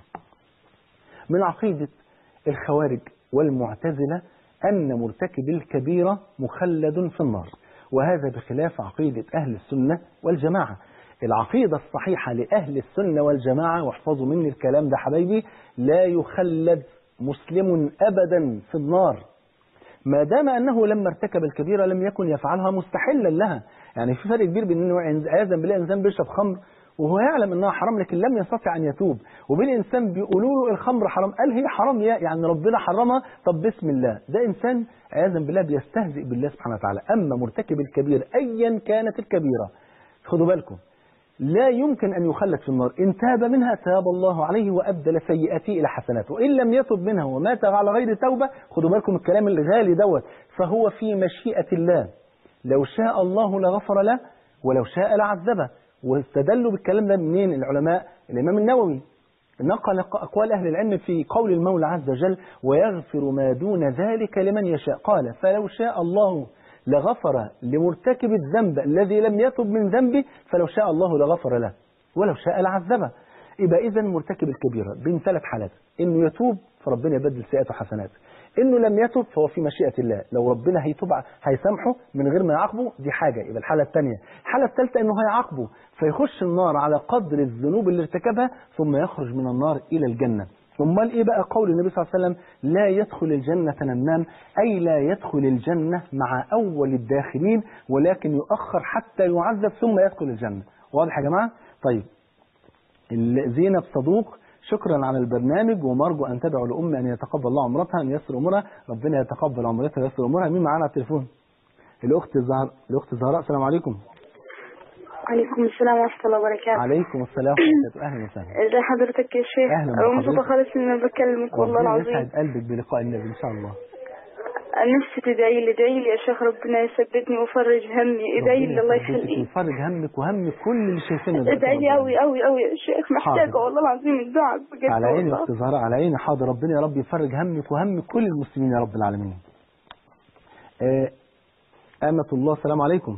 من عقيدة الخوارج والمعتزلة أن مرتكب الكبيرة مخلد في النار وهذا بخلاف عقيدة أهل السنة والجماعة العقيدة الصحيحة لأهل السنة والجماعة واحفظوا مني الكلام ده حبايبي لا يخلد مسلم أبدا في النار ما دام أنه لما ارتكب الكبيرة لم يكن يفعلها مستحلا لها يعني في فرق كبير بين أنه عياذا بالله إنسان بيشرب خمر وهو يعلم أنها حرام لكن لم يستطع أن يتوب وبين إنسان بيقولوا له الخمر حرام قال هي حرام يا يعني ربنا حرمها طب بسم الله ده إنسان عياذا بالله بيستهزئ بالله سبحانه وتعالى أما مرتكب الكبير أيا كانت الكبيرة خدوا بالكم لا يمكن أن يخلد في النار إن تاب منها تاب الله عليه وأبدل سيئاته إلى حسنات وإن لم يتب منها ومات على غير توبة خدوا بالكم الكلام الغالي دوت فهو في مشيئة الله لو شاء الله لغفر له ولو شاء لعذبه واستدلوا بالكلام ده منين العلماء الإمام النووي نقل أقوال أهل العلم في قول المولى عز وجل ويغفر ما دون ذلك لمن يشاء قال فلو شاء الله لغفر لمرتكب الذنب الذي لم يتب من ذنبه فلو شاء الله لغفر له ولو شاء لعذبه يبقى إذا مرتكب الكبيرة بين ثلاث حالات إنه يتوب فربنا يبدل سيئاته حسنات إنه لم يتب فهو في مشيئة الله لو ربنا هيتوب هيسامحه من غير ما يعاقبه دي حاجة يبقى الحالة الثانية الحالة الثالثة إنه هيعاقبه فيخش النار على قدر الذنوب اللي ارتكبها ثم يخرج من النار إلى الجنة امال ايه بقى قول النبي صلى الله عليه وسلم لا يدخل الجنة نمام اي لا يدخل الجنة مع اول الداخلين ولكن يؤخر حتى يعذب ثم يدخل الجنة واضح يا جماعة طيب زينب صدوق شكرا على البرنامج ومرجو ان تدعو لامي ان يتقبل الله عمرتها ان ييسر امورها ربنا يتقبل عمرتها وييسر امورها مين معانا على التليفون الاخت زهر الاخت زهراء السلام عليكم عليكم السلام ورحمة الله وبركاته عليكم السلام ورحمه الله اهلا وسهلا ازي حضرتك يا شيخ أهلا أنا مبسوطة بحضرتك. خالص إن أنا بكلمك والله ربنا العظيم يسعد قلبك بلقاء النبي ان شاء الله نفسي تدعي لي ادعي لي يا شيخ ربنا يثبتني ويفرج همي ادعي لي الله ربنا يثبتك يخليك ويفرج همك وهم كل اللي شايفينه دلوقتي ادعي لي ربنا. قوي قوي قوي يا شيخ محتاجة حاضر. والله العظيم الدعاء بجد على عيني يا والله. اخت زهراء على عيني حاضر ربنا يا رب يفرج همك وهم كل المسلمين يا رب العالمين آه، أمة الله السلام عليكم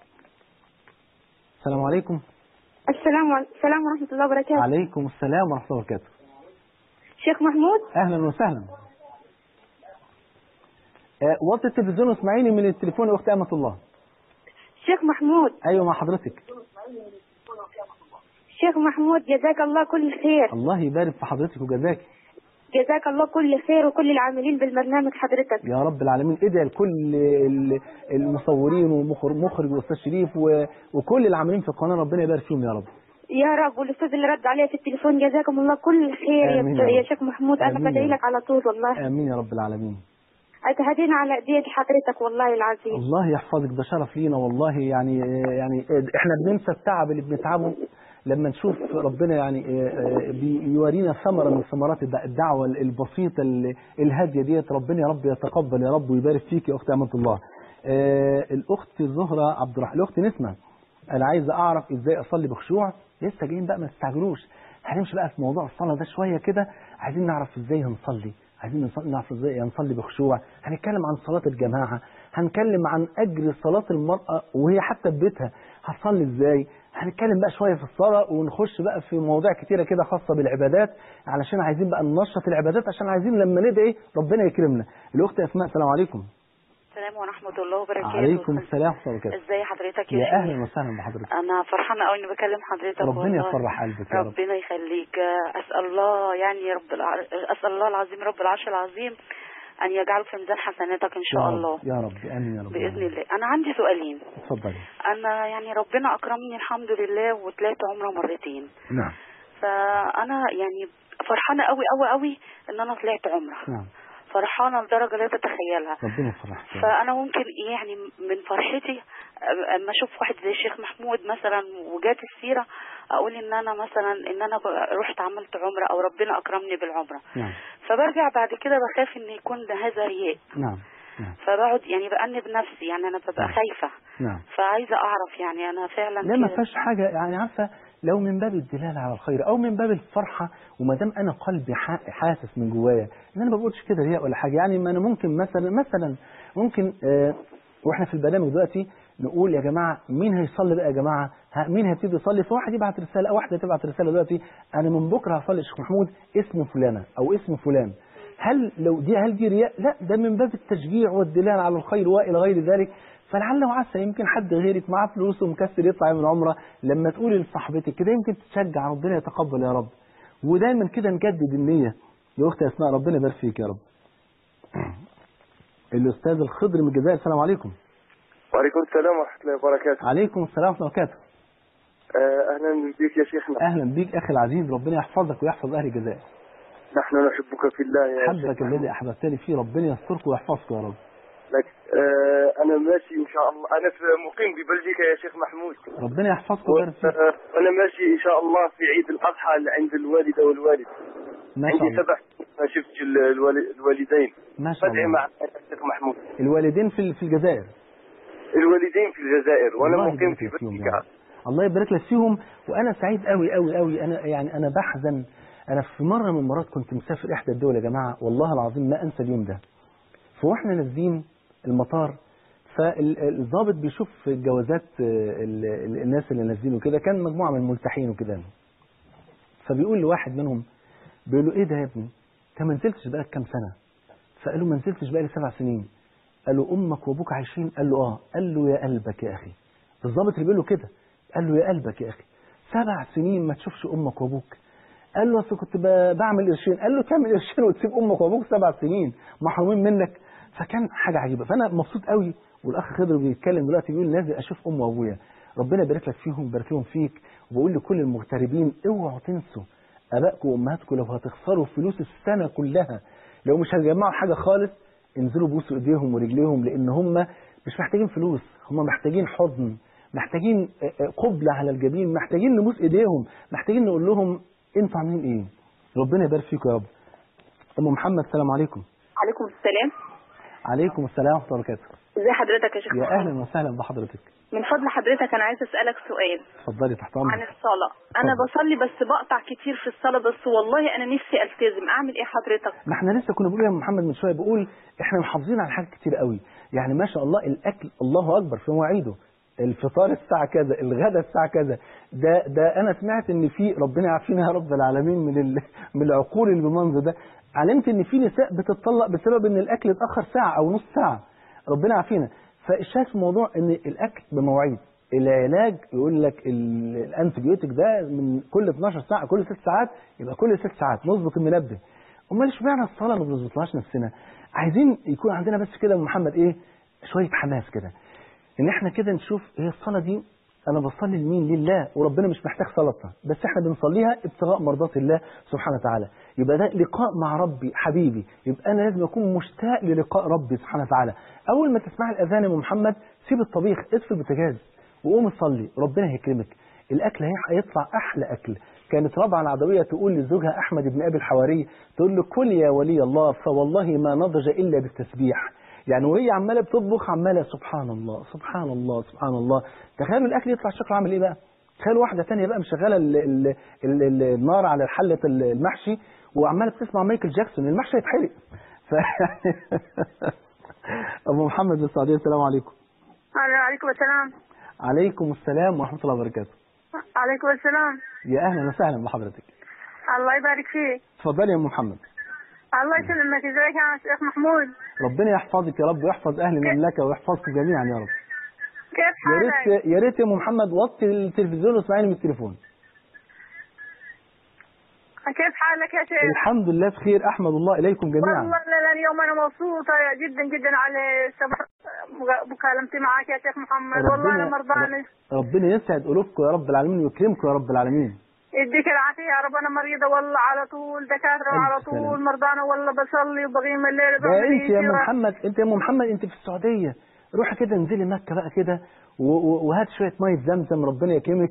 السلام عليكم السلام السلام ورحمة الله وبركاته عليكم السلام ورحمة الله وبركاته شيخ محمود أهلا وسهلا آه، وطي التلفزيون واسمعيني من التليفون يا اختي امه الله شيخ محمود ايوه مع حضرتك شيخ محمود جزاك الله كل خير الله يبارك في حضرتك وجزاك جزاك الله كل خير وكل العاملين بالبرنامج حضرتك يا رب العالمين ادعي لكل ال- المصورين ومخرج واستاذ شريف و- وكل العاملين في القناه ربنا يبارك فيهم يا رب يا رب والاستاذ اللي رد عليا في التليفون جزاكم الله كل خير آمين يا, يا يا رب. شيخ محمود انا آمين يا بدعي رب. لك على طول والله امين يا رب العالمين اتهدينا على ايديك حضرتك والله العظيم الله يحفظك ده شرف لينا والله يعني يعني احنا بننسى التعب اللي بنتعبه لما نشوف ربنا يعني بيورينا ثمره من ثمرات الدع- الدعوه البسيطه ال- الهاديه ديت ربنا يا رب يتقبل يا رب ويبارك فيك يا اختي امانه الله. آه، الاخت زهره عبد الرحمن الاخت نسمه انا عايز اعرف ازاي اصلي بخشوع لسه جايين بقى ما تستعجلوش هنمشي بقى في موضوع الصلاه ده شويه كده عايزين نعرف ازاي هنصلي عايزين نص- نعرف ازاي نصلي بخشوع هنتكلم عن صلاه الجماعه هنتكلم عن اجر صلاه المراه وهي حتى في بيتها هتصلي ازاي هنتكلم بقى شويه في الصلاه ونخش بقى في مواضيع كتيره كده خاصه بالعبادات علشان عايزين بقى ننشط العبادات عشان عايزين لما ندعي ربنا يكرمنا الاخت اسماء السلام عليكم السلام ورحمة الله وبركاته عليكم السلام ورحمه الله وبركاته ازاي حضرتك يا, يا شيخ؟ اهلا وسهلا بحضرتك انا فرحانة قوي اني بكلم حضرتك ربنا والله. يفرح قلبك يا رب ربنا يخليك اسال الله يعني رب الع... اسال الله العظيم رب العرش العظيم ان يجعله في ميزان حسناتك ان يا شاء رب الله يا رب امين يا رب باذن الله انا عندي سؤالين اتفضلي انا يعني ربنا اكرمني الحمد لله وطلعت عمره مرتين نعم فانا يعني فرحانة قوي قوي قوي ان انا طلعت عمره نعم فرحانة لدرجة لا تتخيلها ربنا يفرحك يا رب. فانا ممكن يعني من فرحتي اما اشوف واحد زي الشيخ محمود مثلا وجات السيره اقول ان انا مثلا ان انا رحت عملت عمره او ربنا اكرمني بالعمره نعم فبرجع بعد كده بخاف ان يكون ده هذا رياء نعم نعم فبقعد يعني بأنب نفسي يعني انا ببقى نعم. خايفه نعم فعايزه اعرف يعني انا فعلا لا ما كده. فيهاش حاجة يعني عارفة لو من باب الدلالة على الخير أو من باب الفرحة وما دام أنا قلبي ح- حاسس من جوايا إن أنا ما بقولش كده رياء ولا حاجة يعني ما أنا ممكن مثلا مثلا ممكن آه وإحنا في البرنامج دلوقتي نقول يا جماعة مين هيصلي بقى يا جماعة ها مين هيبتدي يصلي فواحد يبعت رسالة أو واحدة تبعت رسالة دلوقتي أنا من بكرة هصلي الشيخ محمود اسم فلانة أو اسم فلان هل لو دي هل دي رياء؟ لا ده من باب التشجيع والدلالة على الخير وإلى غير ذلك فلعل وعسى يمكن حد غيرك معاه فلوس ومكسر يطلع من عمره لما تقولي لصاحبتك كده يمكن تشجع ربنا يتقبل يا رب ودايما كده نجدد النية يا أختي أسماء ربنا يبارك فيك يا رب الأستاذ الخضر من الجزائر السلام عليكم وعليكم السلام ورحمة الله وبركاته عليكم السلام ورحمة الله وبركاته آه، أهلا بك يا شيخنا أهلا بيك أخي العزيز ربنا يحفظك ويحفظ أهل الجزائر نحن نحبك في الله يا حبك شيخ الذي أحببتني فيه ربنا يسترك ويحفظك يا رب لك آه، أنا ماشي إن شاء الله أنا في مقيم ببلجيكا يا شيخ محمود ربنا يحفظك و- ويبارك فيك آه، أنا ماشي إن شاء الله في عيد الأضحى عند الوالدة والوالد ما شاء عندي الله سبع سنين ما شفتش ال- الوالي- الوالدين ما شاء بدعي الله مع الشيخ محمود الوالدين في في الجزائر الوالدين في الجزائر وأنا الله مقيم يبارك في لك فيهم يا بلجيكا رب. الله يبارك لك فيهم وانا سعيد قوي قوي قوي انا يعني انا بحزن انا في مره من المرات كنت مسافر احدى الدول يا جماعه والله العظيم ما انسى اليوم ده فاحنا نازلين المطار فالضابط بيشوف جوازات ال- ال- الناس اللي نازلين وكده كان مجموعه من الملتحين وكده فبيقول لواحد منهم بيقول له ايه ده يا ابني انت ما نزلتش بقالك كام سنه فقال له ما نزلتش بقالي سبع سنين قال له امك وابوك عايشين قال له اه قال له يا قلبك يا اخي الضابط اللي بيقول له كده قال له يا قلبك يا اخي سبع سنين ما تشوفش امك وابوك قال له اصل كنت ب- بعمل قرشين قال له تعمل قرشين وتسيب امك وابوك سبع سنين محرومين منك فكان حاجه عجيبه فانا مبسوط قوي والاخ خضر بيتكلم دلوقتي بيقول نازل اشوف امي وابويا ربنا يبارك لك فيهم ويبارك لهم فيك وبقول لكل المغتربين اوعوا تنسوا ابائكم وامهاتكم لو هتخسروا فلوس السنه كلها لو مش هتجمعوا حاجه خالص انزلوا بوسوا ايديهم ورجليهم لان هم مش محتاجين فلوس هم محتاجين حضن محتاجين آه، آه، قبلة على الجبين محتاجين نبوس ايديهم محتاجين نقول لهم انتوا عاملين ايه ربنا يبارك فيكم يا رب ام محمد السلام عليكم عليكم السلام عليكم السلام ورحمه الله وبركاته ازي حضرتك يا شيخ يا محمد؟ اهلا وسهلا بحضرتك من فضل حضرتك انا عايزه اسالك سؤال اتفضلي تحت عن امرك الصلاه انا اتفضل. بصلي بس بقطع كتير في الصلاه بس والله انا نفسي التزم اعمل ايه حضرتك ما احنا لسه كنا بنقول يا محمد من شويه بقول احنا محافظين على حاجات كتير قوي يعني ما شاء الله الاكل الله اكبر في مواعيده الفطار الساعة كذا الغداء الساعة كذا ده ده أنا سمعت إن في ربنا يعافينا يا رب العالمين من ال- من العقول اللي بالمنظر ده علمت ان في نساء بتطلق بسبب ان الاكل اتاخر ساعه او نص ساعه ربنا يعافينا فالشاهد في الموضوع ان الاكل بمواعيد العلاج يقول لك ال- الانتبيوتيك ده من كل 12 ساعه كل 6 ساعات يبقى كل 6 ساعات نظبط المنبه امال اشمعنى الصلاه ما بنظبطلهاش نفسنا عايزين يكون عندنا بس كده يا أم محمد ايه شويه حماس كده ان احنا كده نشوف هي الصلاه دي انا بصلي لمين لله وربنا مش محتاج صلاتنا بس احنا بنصليها ابتغاء مرضات الله سبحانه وتعالى يبقى ده لقاء مع ربي حبيبي يبقى انا لازم اكون مشتاق للقاء ربي سبحانه وتعالى اول ما تسمع الاذان يا أم محمد سيب الطبيخ اطفي البوتاجاز وقوم صلي ربنا هيكرمك الاكل هي- هيطلع احلى اكل كانت رابعه العدويه تقول لزوجها احمد بن ابي الحواري تقول له كل يا ولي الله فوالله ما نضج الا بالتسبيح يعني وهي عماله بتطبخ عماله سبحان الله سبحان الله سبحان الله تخيلوا الاكل يطلع شكله عامل ايه بقى تخيلوا واحده تانية بقى مشغله ال- ال- ال- ال- النار على حله ال- المحشي وعماله بتسمع مايكل جاكسون المحشي هيتحرق ف ابو محمد من السعوديه السلام عليكم عليكم السلام عليكم السلام ورحمه الله وبركاته عليكم السلام يا اهلا وسهلا بحضرتك الله يبارك فيك اتفضلي يا ام محمد الله يسلمك ازيك يا شيخ محمود ربنا يحفظك يا رب ويحفظ اهل المملكه ويحفظكم جميعا يا رب كيف يا حالك ريت يا ريت يا ام محمد وطي التلفزيون واسمعيني من التليفون كيف حالك يا شيخ الحمد لله بخير احمد الله اليكم جميعا والله لا اليوم انا مبسوطه جدا جدا على سبب مكالمتي معك يا شيخ محمد والله انا مرضانه ربنا يسعد قلوبكم يا رب العالمين ويكرمكم يا رب العالمين يديك العافيه يا رب انا مريضه والله على طول دكاتره على ألف سلامة. طول مرضانه والله بصلي وبغيم الليل ده بعمل انت يا ام إيه. محمد انت يا ام محمد انت في السعوديه روحي كده انزلي مكه بقى كده و- و- وهات شويه ميه زمزم ربنا يكرمك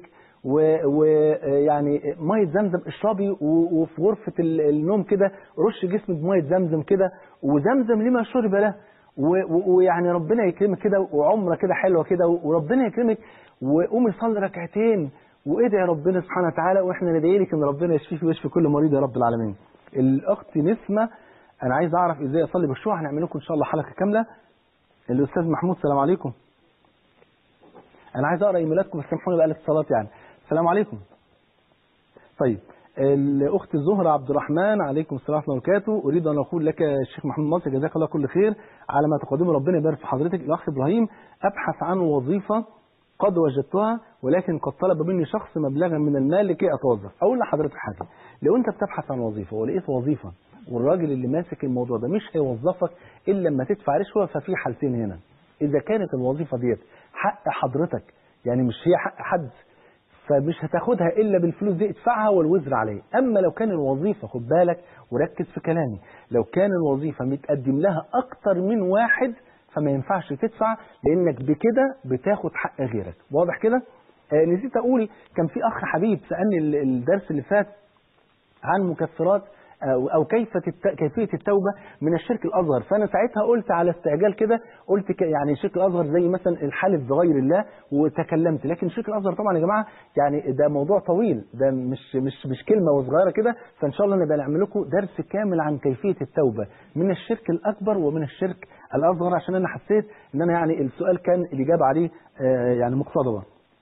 ويعني ميه زمزم اشربي و- وفي غرفه ال- النوم كده رش جسمك بميه زمزم كده وزمزم لما شرب له و- و- ويعني ربنا يكرمك كده وعمره كده حلوه كده وربنا يكرمك وقومي صلي ركعتين وادعي ربنا سبحانه وتعالى واحنا ندعي لك ان ربنا يشفيك ويشفي كل مريض يا رب العالمين. الاخت نسمه انا عايز اعرف ازاي اصلي بالشوع هنعمل لكم ان شاء الله حلقه كامله الاستاذ محمود السلام عليكم انا عايز اقرا ايميلاتكم بس سامحوني بقى الاتصالات يعني السلام عليكم طيب الاخت زهره عبد الرحمن عليكم السلام ورحمه الله وبركاته اريد ان اقول لك يا شيخ محمود مصر جزاك الله كل خير على ما تقدمه ربنا يبارك في حضرتك الاخ ابراهيم ابحث عن وظيفه قد وجدتها ولكن قد طلب مني شخص مبلغا من المال لكي اتوظف اقول لحضرتك حاجه لو انت بتبحث عن وظيفه ولقيت وظيفه والراجل اللي ماسك الموضوع ده مش هيوظفك الا لما تدفع رشوه ففي حالتين هنا اذا كانت الوظيفه ديت حق حضرتك يعني مش هي حق حد فمش هتاخدها الا بالفلوس دي ادفعها والوزر عليه اما لو كان الوظيفه خد بالك وركز في كلامي لو كان الوظيفه متقدم لها اكتر من واحد فما ينفعش تدفع لانك بكده بتاخد حق غيرك واضح كده آه نسيت اقول كان في اخ حبيب سالني ال- الدرس اللي فات عن مكفرات أو أو كيف الت- كيفية التوبة من الشرك الأصغر فأنا ساعتها قلت على استعجال كده قلت ك- يعني الشرك الأصغر زي مثلا الحلف بغير الله وتكلمت لكن الشرك الأصغر طبعا يا جماعة يعني ده موضوع طويل ده مش مش مش كلمة وصغيرة كده فإن شاء الله نبقى نعمل لكم درس كامل عن كيفية التوبة من الشرك الأكبر ومن الشرك الأصغر عشان أنا حسيت إن أنا يعني السؤال كان الإجابة عليه آه، يعني مقتضبة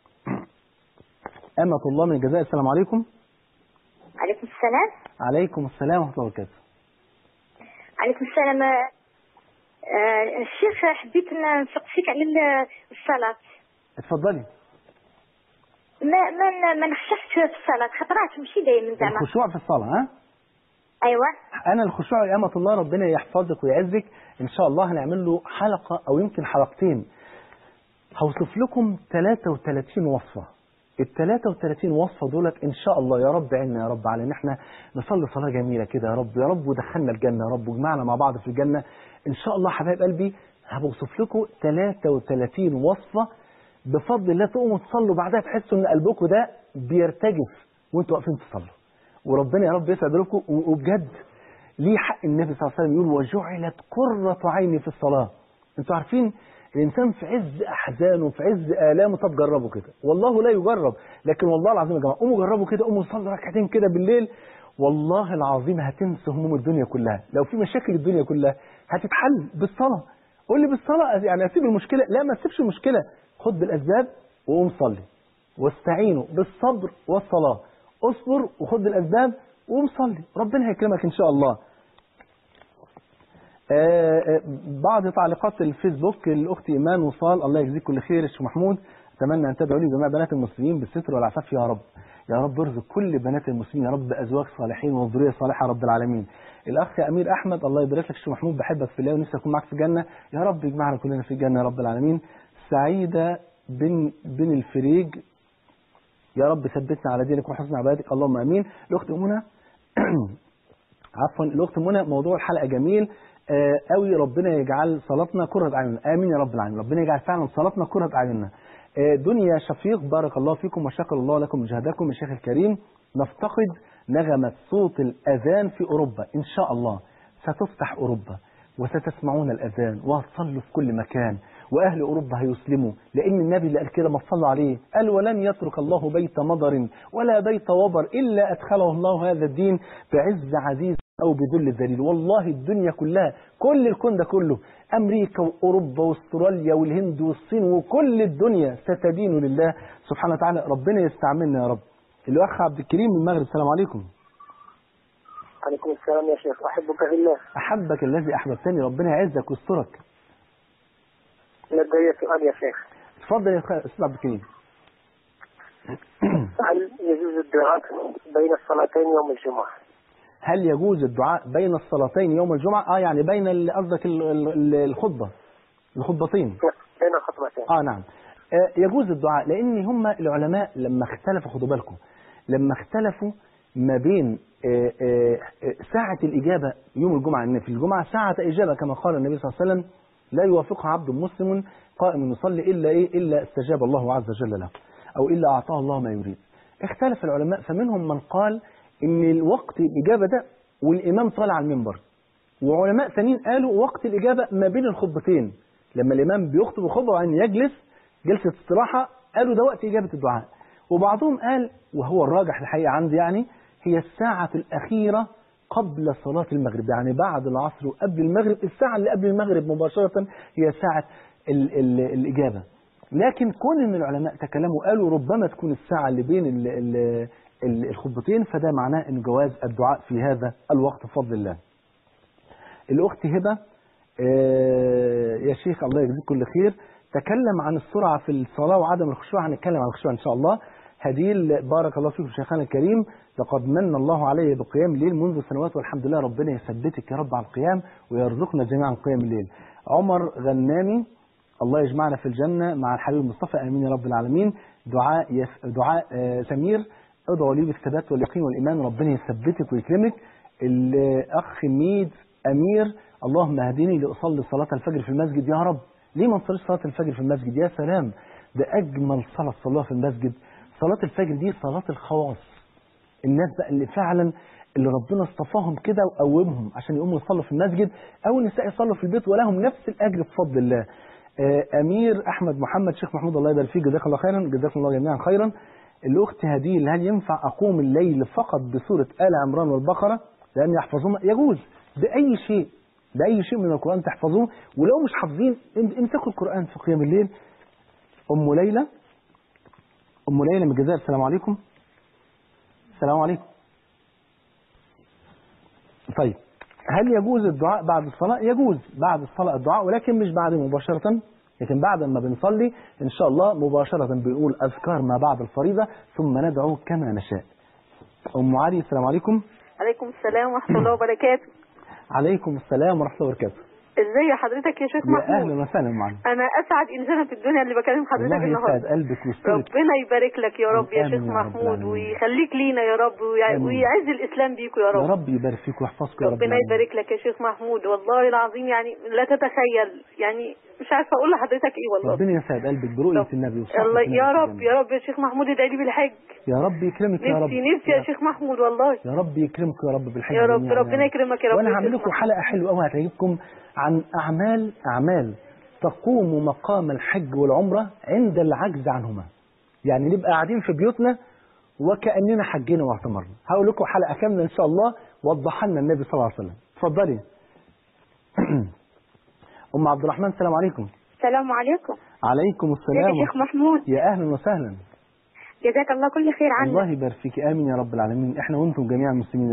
أمة الله من الجزائر السلام عليكم عليكم السلام عليكم السلام ورحمة الله وبركاته عليكم السلام آه، الشيخ حبيت نسقسيك على ال- الصلاة اتفضلي ما ما ما نخشعش في الصلاة خطرات ماشي دايما زعما الخشوع في الصلاة ها ايوه أنا الخشوع يا أمة الله ربنا يحفظك ويعزك إن شاء الله هنعمل له حلقة أو يمكن حلقتين هوصف لكم 33 وصفة ال 33 وصفة دولت إن شاء الله يا رب عنا يا رب على إن إحنا نصلي صلاة جميلة كده يا رب يا رب ودخلنا الجنة يا رب وجمعنا مع بعض في الجنة إن شاء الله حبايب قلبي هبوصف لكم 33 وصفة بفضل الله تقوموا تصلوا بعدها تحسوا إن قلبكم ده بيرتجف وأنتوا واقفين تصلوا وربنا يا رب يسعد لكم و- وبجد ليه حق النبي صلى الله عليه وسلم يقول وجعلت قرة عيني في الصلاة انتوا عارفين الإنسان في عز أحزانه في عز آلامه طب جربوا كده والله لا يجرب لكن والله العظيم يا جماعة قوموا جربوا كده قوموا صلوا ركعتين كده بالليل والله العظيم هتنسوا هموم الدنيا كلها لو في مشاكل الدنيا كلها هتتحل بالصلاة قول لي بالصلاة يعني أسيب المشكلة لا ما تسيبش المشكلة خد بالأسباب وقوم صلي واستعينوا بالصبر والصلاة اصبر وخد بالأسباب وقوم صلي ربنا هيكرمك إن شاء الله آه، آه، بعض تعليقات الفيسبوك الاخت ايمان وصال الله يجزيك كل خير الشيخ محمود اتمنى ان تدعوا لي جميع بنات المسلمين بالستر والعفاف يا رب يا رب ارزق كل بنات المسلمين يا رب بازواج صالحين وذريه صالحه يا رب العالمين الاخ امير احمد الله يبارك لك الشيخ محمود بحبك في الله ونفسي اكون معاك في الجنه يا رب يجمعنا كلنا في الجنه يا رب العالمين سعيده بن بن الفريج يا رب ثبتنا على دينك وحسن عبادتك اللهم امين الاخت منى عفوا الاخت منى موضوع الحلقه جميل آه، قوي ربنا يجعل صلاتنا كرة اعيننا امين يا رب العالمين ربنا يجعل فعلا صلاتنا كرة اعيننا آه، دنيا شفيق بارك الله فيكم وشكر الله لكم جهدكم الشيخ الكريم نفتقد نغمة صوت الأذان في أوروبا إن شاء الله ستفتح أوروبا وستسمعون الأذان وهتصلوا في كل مكان وأهل أوروبا هيسلموا لأن النبي اللي قال كده ما صلوا عليه قال ولن يترك الله بيت مضر ولا بيت وبر إلا أدخله الله هذا الدين بعز عزيز أو بذل ذليل والله الدنيا كلها كل الكون ده كله أمريكا وأوروبا واستراليا والهند والصين وكل الدنيا ستدين لله سبحانه وتعالى ربنا يستعملنا يا رب الأخ عبد الكريم من المغرب السلام عليكم عليكم السلام يا شيخ أحبك في الله أحبك الذي أحببتني ربنا يعزك ويسترك لدي سؤال يا شيخ اتفضل يا أخ- أستاذ عبد الكريم هل يجوز الدعاء بين الصلاتين يوم الجمعة؟ هل يجوز الدعاء بين الصلاتين يوم الجمعة؟ اه يعني بين ال- قصدك ال- ال- الخطبة الخطبتين بين الخطبتين اه نعم آه يجوز الدعاء لان هم العلماء لما اختلفوا خدوا بالكم لما اختلفوا ما بين آه آه آه، ساعة الإجابة يوم الجمعة إن في الجمعة ساعة إجابة كما قال النبي صلى الله عليه وسلم لا يوافقها عبد مسلم قائم يصلي إلا إيه إلا استجاب الله عز وجل له أو إلا أعطاه الله ما يريد اختلف العلماء فمنهم من قال إن الوقت الإجابة ده والإمام طالع على المنبر وعلماء ثانيين قالوا وقت الإجابة ما بين الخطبتين لما الإمام بيخطب الخطبة وأن يجلس جلسة استراحة قالوا ده وقت إجابة الدعاء وبعضهم قال وهو الراجح الحقيقة عندي يعني هي الساعة الأخيرة قبل صلاة المغرب يعني بعد العصر وقبل المغرب الساعة اللي قبل المغرب مباشرة هي ساعة ال ال الإجابة لكن كون ان العلماء تكلموا قالوا ربما تكون الساعة اللي بين ال ال ال الخطبتين فده معناه ان جواز الدعاء في هذا الوقت بفضل الله الأخت هبة آه، يا شيخ الله يجزيك كل خير تكلم عن السرعة في الصلاة وعدم الخشوع هنتكلم عن الخشوع إن شاء الله هديل بارك الله فيكم شيخنا الكريم لقد من الله علي بقيام الليل منذ سنوات والحمد لله ربنا يثبتك يا رب على القيام ويرزقنا جميعا قيام الليل عمر غنامي الله يجمعنا في الجنة مع الحبيب المصطفى آمين يا رب العالمين دعاء يف... دعاء آه، سمير ادعوا لي بالثبات واليقين والإيمان ربنا يثبتك ويكرمك الأخ ميد أمير اللهم اهدني لأصلي صلاة الفجر في المسجد يا رب ليه ما نصليش صلاة الفجر في المسجد يا سلام ده أجمل صلاة صلوها في المسجد صلاة الفجر دي صلاة الخواص الناس بقى اللي فعلا اللي ربنا اصطفاهم كده وقومهم عشان يقوموا يصلوا في المسجد او النساء يصلوا في البيت ولهم نفس الاجر بفضل الله آه، امير احمد محمد شيخ محمود الله يبارك فيك جزاك الله خيرا جزاكم الله جميعا خيرا الاخت هديل هل ينفع اقوم الليل فقط بسوره ال عمران والبقره لان يحفظون يجوز باي شيء باي شيء من القران تحفظوه ولو مش حافظين ام- امسكوا القران في قيام الليل ام ليلى ام ليلى من الجزائر السلام عليكم السلام عليكم طيب هل يجوز الدعاء بعد الصلاة؟ يجوز بعد الصلاة الدعاء ولكن مش بعد مباشرة لكن بعد ما بنصلي إن شاء الله مباشرة بنقول أذكار ما بعد الفريضة ثم ندعو كما نشاء أم علي السلام عليكم عليكم السلام ورحمة الله وبركاته عليكم السلام ورحمة الله وبركاته ازي حضرتك يا شيخ يا محمود أهلا وسهلا معنا انا اسعد انسانة في الدنيا اللي بكلم حضرتك الله يسعد النهارده قلبك ويسترك ربنا يبارك لك يا رب يا آمين شيخ يا رب محمود العالمين. ويخليك لينا يا رب ويع- آمين. ويعز الاسلام بيكوا يا يا رب رب يبارك فيك ويحفظك يا رب ربنا العالمين. يبارك لك يا شيخ محمود والله العظيم يعني لا تتخيل يعني مش عارفه اقول لحضرتك ايه والله ربنا يسعد قلبك برؤية رب- النبي وصحبة الله النبي يا في رب الجنة. يا رب يا شيخ محمود ادعي لي بالحج يا رب يكرمك يا رب نفسي نفسي يا شيخ محمود والله يا رب يكرمك يا رب بالحج يا رب جميعاً ربنا يكرمك يا رب وانا يا هعمل شيخ لكم محمود. حلقه حلوه قوي هتعجبكم عن اعمال اعمال تقوم مقام الحج والعمره عند العجز عنهما يعني نبقى قاعدين في بيوتنا وكاننا حجينا واعتمرنا هقول لكم حلقه كامله ان شاء الله وضحها لنا النبي صلى الله عليه وسلم اتفضلي ام عبد الرحمن السلام عليكم السلام عليكم عليكم ازيك السلام يا شيخ محمود يا اهلا وسهلا جزاك الله كل خير عنك الله يبارك فيك امين يا رب العالمين احنا وانتم جميعا مسلمين يا رب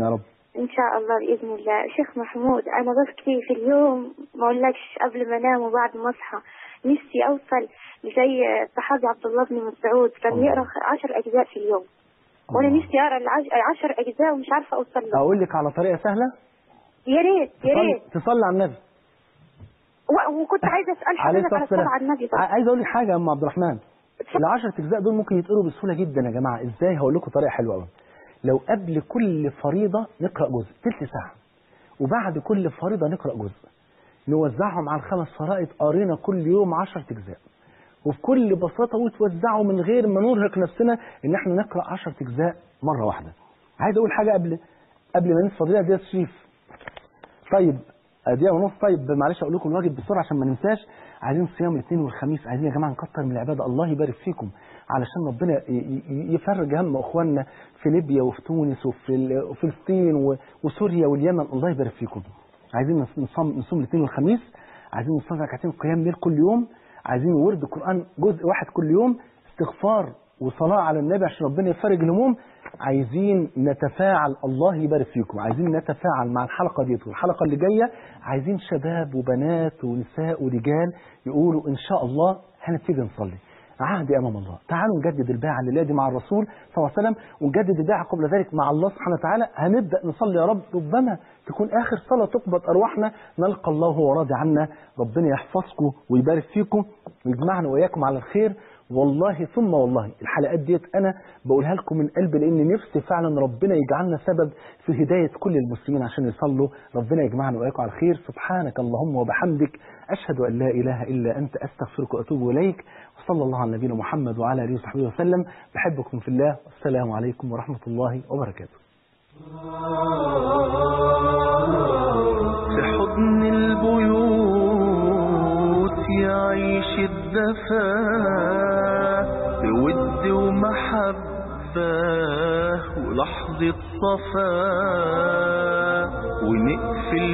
إن شاء الله بإذن الله شيخ محمود أنا ببكي في اليوم ما أقولكش قبل ما أنام وبعد ما أصحى نفسي أوصل زي صحابي عبد الله بن مسعود كان الله. يقرأ عشر أجزاء في اليوم وأنا الله. نفسي أقرأ العش- عشر أجزاء ومش عارفة أوصل له اقول لك على طريقه سهله يا ريت يا تصلي, ريت تصلي على النبي و- وكنت عايزة أسأل عليه حضرتك على الصلاه الصلاة على النبي والسلام بقى ع- عايز اقول لك حاجه يا ام عبد الرحمن العشرة اجزاء دول ممكن يتقروا بسهوله جدا يا جماعه ازاي هقول لكم طريقه حلوه قوي لو قبل كل فريضه نقرا جزء تلت ساعه وبعد كل فريضه نقرا جزء نوزعهم على الخمس فرائض قرينا كل يوم 10 اجزاء وبكل بساطه وتوزعوا من غير ما نرهق نفسنا ان احنا نقرا 10 اجزاء مره واحده عايز اقول حاجه قبل قبل ما ننسى فضيله دي شريف طيب دقيقة ونص طيب معلش اقول لكم الواجب بسرعه عشان ما ننساش عايزين صيام الاثنين والخميس عايزين يا جماعه نكتر من العباده الله يبارك فيكم علشان ربنا ي- ي- يفرج هم اخواننا في ليبيا وفي تونس وفي ال- وفلسطين و- وسوريا واليمن الله يبارك فيكم عايزين نص- نصوم نصوم الاثنين والخميس عايزين نصلي ركعتين قيام ليل كل يوم عايزين ورد قران جزء واحد كل يوم استغفار وصلاه على النبي عشان ربنا يفرج الهموم عايزين نتفاعل الله يبارك فيكم عايزين نتفاعل مع الحلقه ديت والحلقه اللي جايه عايزين شباب وبنات ونساء ورجال يقولوا ان شاء الله هنبتدي نصلي عهد امام الله تعالوا نجدد البيعه الليله دي مع الرسول صلى الله عليه وسلم ونجدد البيعه قبل ذلك مع الله سبحانه وتعالى هنبدا نصلي يا رب ربما تكون اخر صلاه تقبض ارواحنا نلقى الله وهو راضي عنا ربنا يحفظكم ويبارك فيكم ويجمعنا واياكم على الخير والله ثم والله الحلقات ديت انا بقولها لكم من قلبي لان نفسي فعلا ربنا يجعلنا سبب في هدايه كل المسلمين عشان يصلوا ربنا يجمعنا واياكم على الخير سبحانك اللهم وبحمدك اشهد ان لا اله الا انت استغفرك واتوب اليك وصلى الله على نبينا محمد وعلى اله وصحبه وسلم بحبكم في الله والسلام عليكم ورحمه الله وبركاته في حضن البيوت يعيش الدفا بود ومحبة ولحظة صفا ونقفل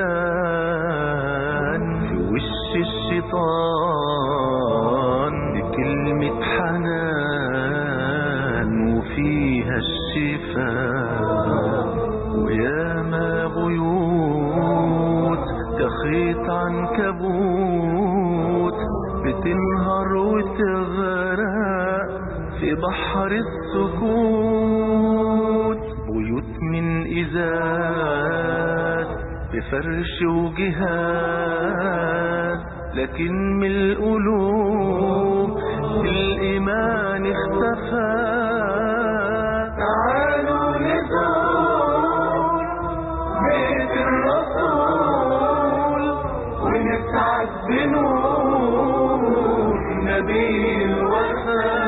بيبان في وش الشيطان بكلمة حنان وفيها الشفاء وياما بيوت كخيط عنكبوت بتنهار وتغرق في بحر السكوت بيوت من إزاز بفرش وجهاز لكن من القلوب الإيمان اختفى تعالوا نزور بيت الرسول ونسعد بنور نبي الوفاء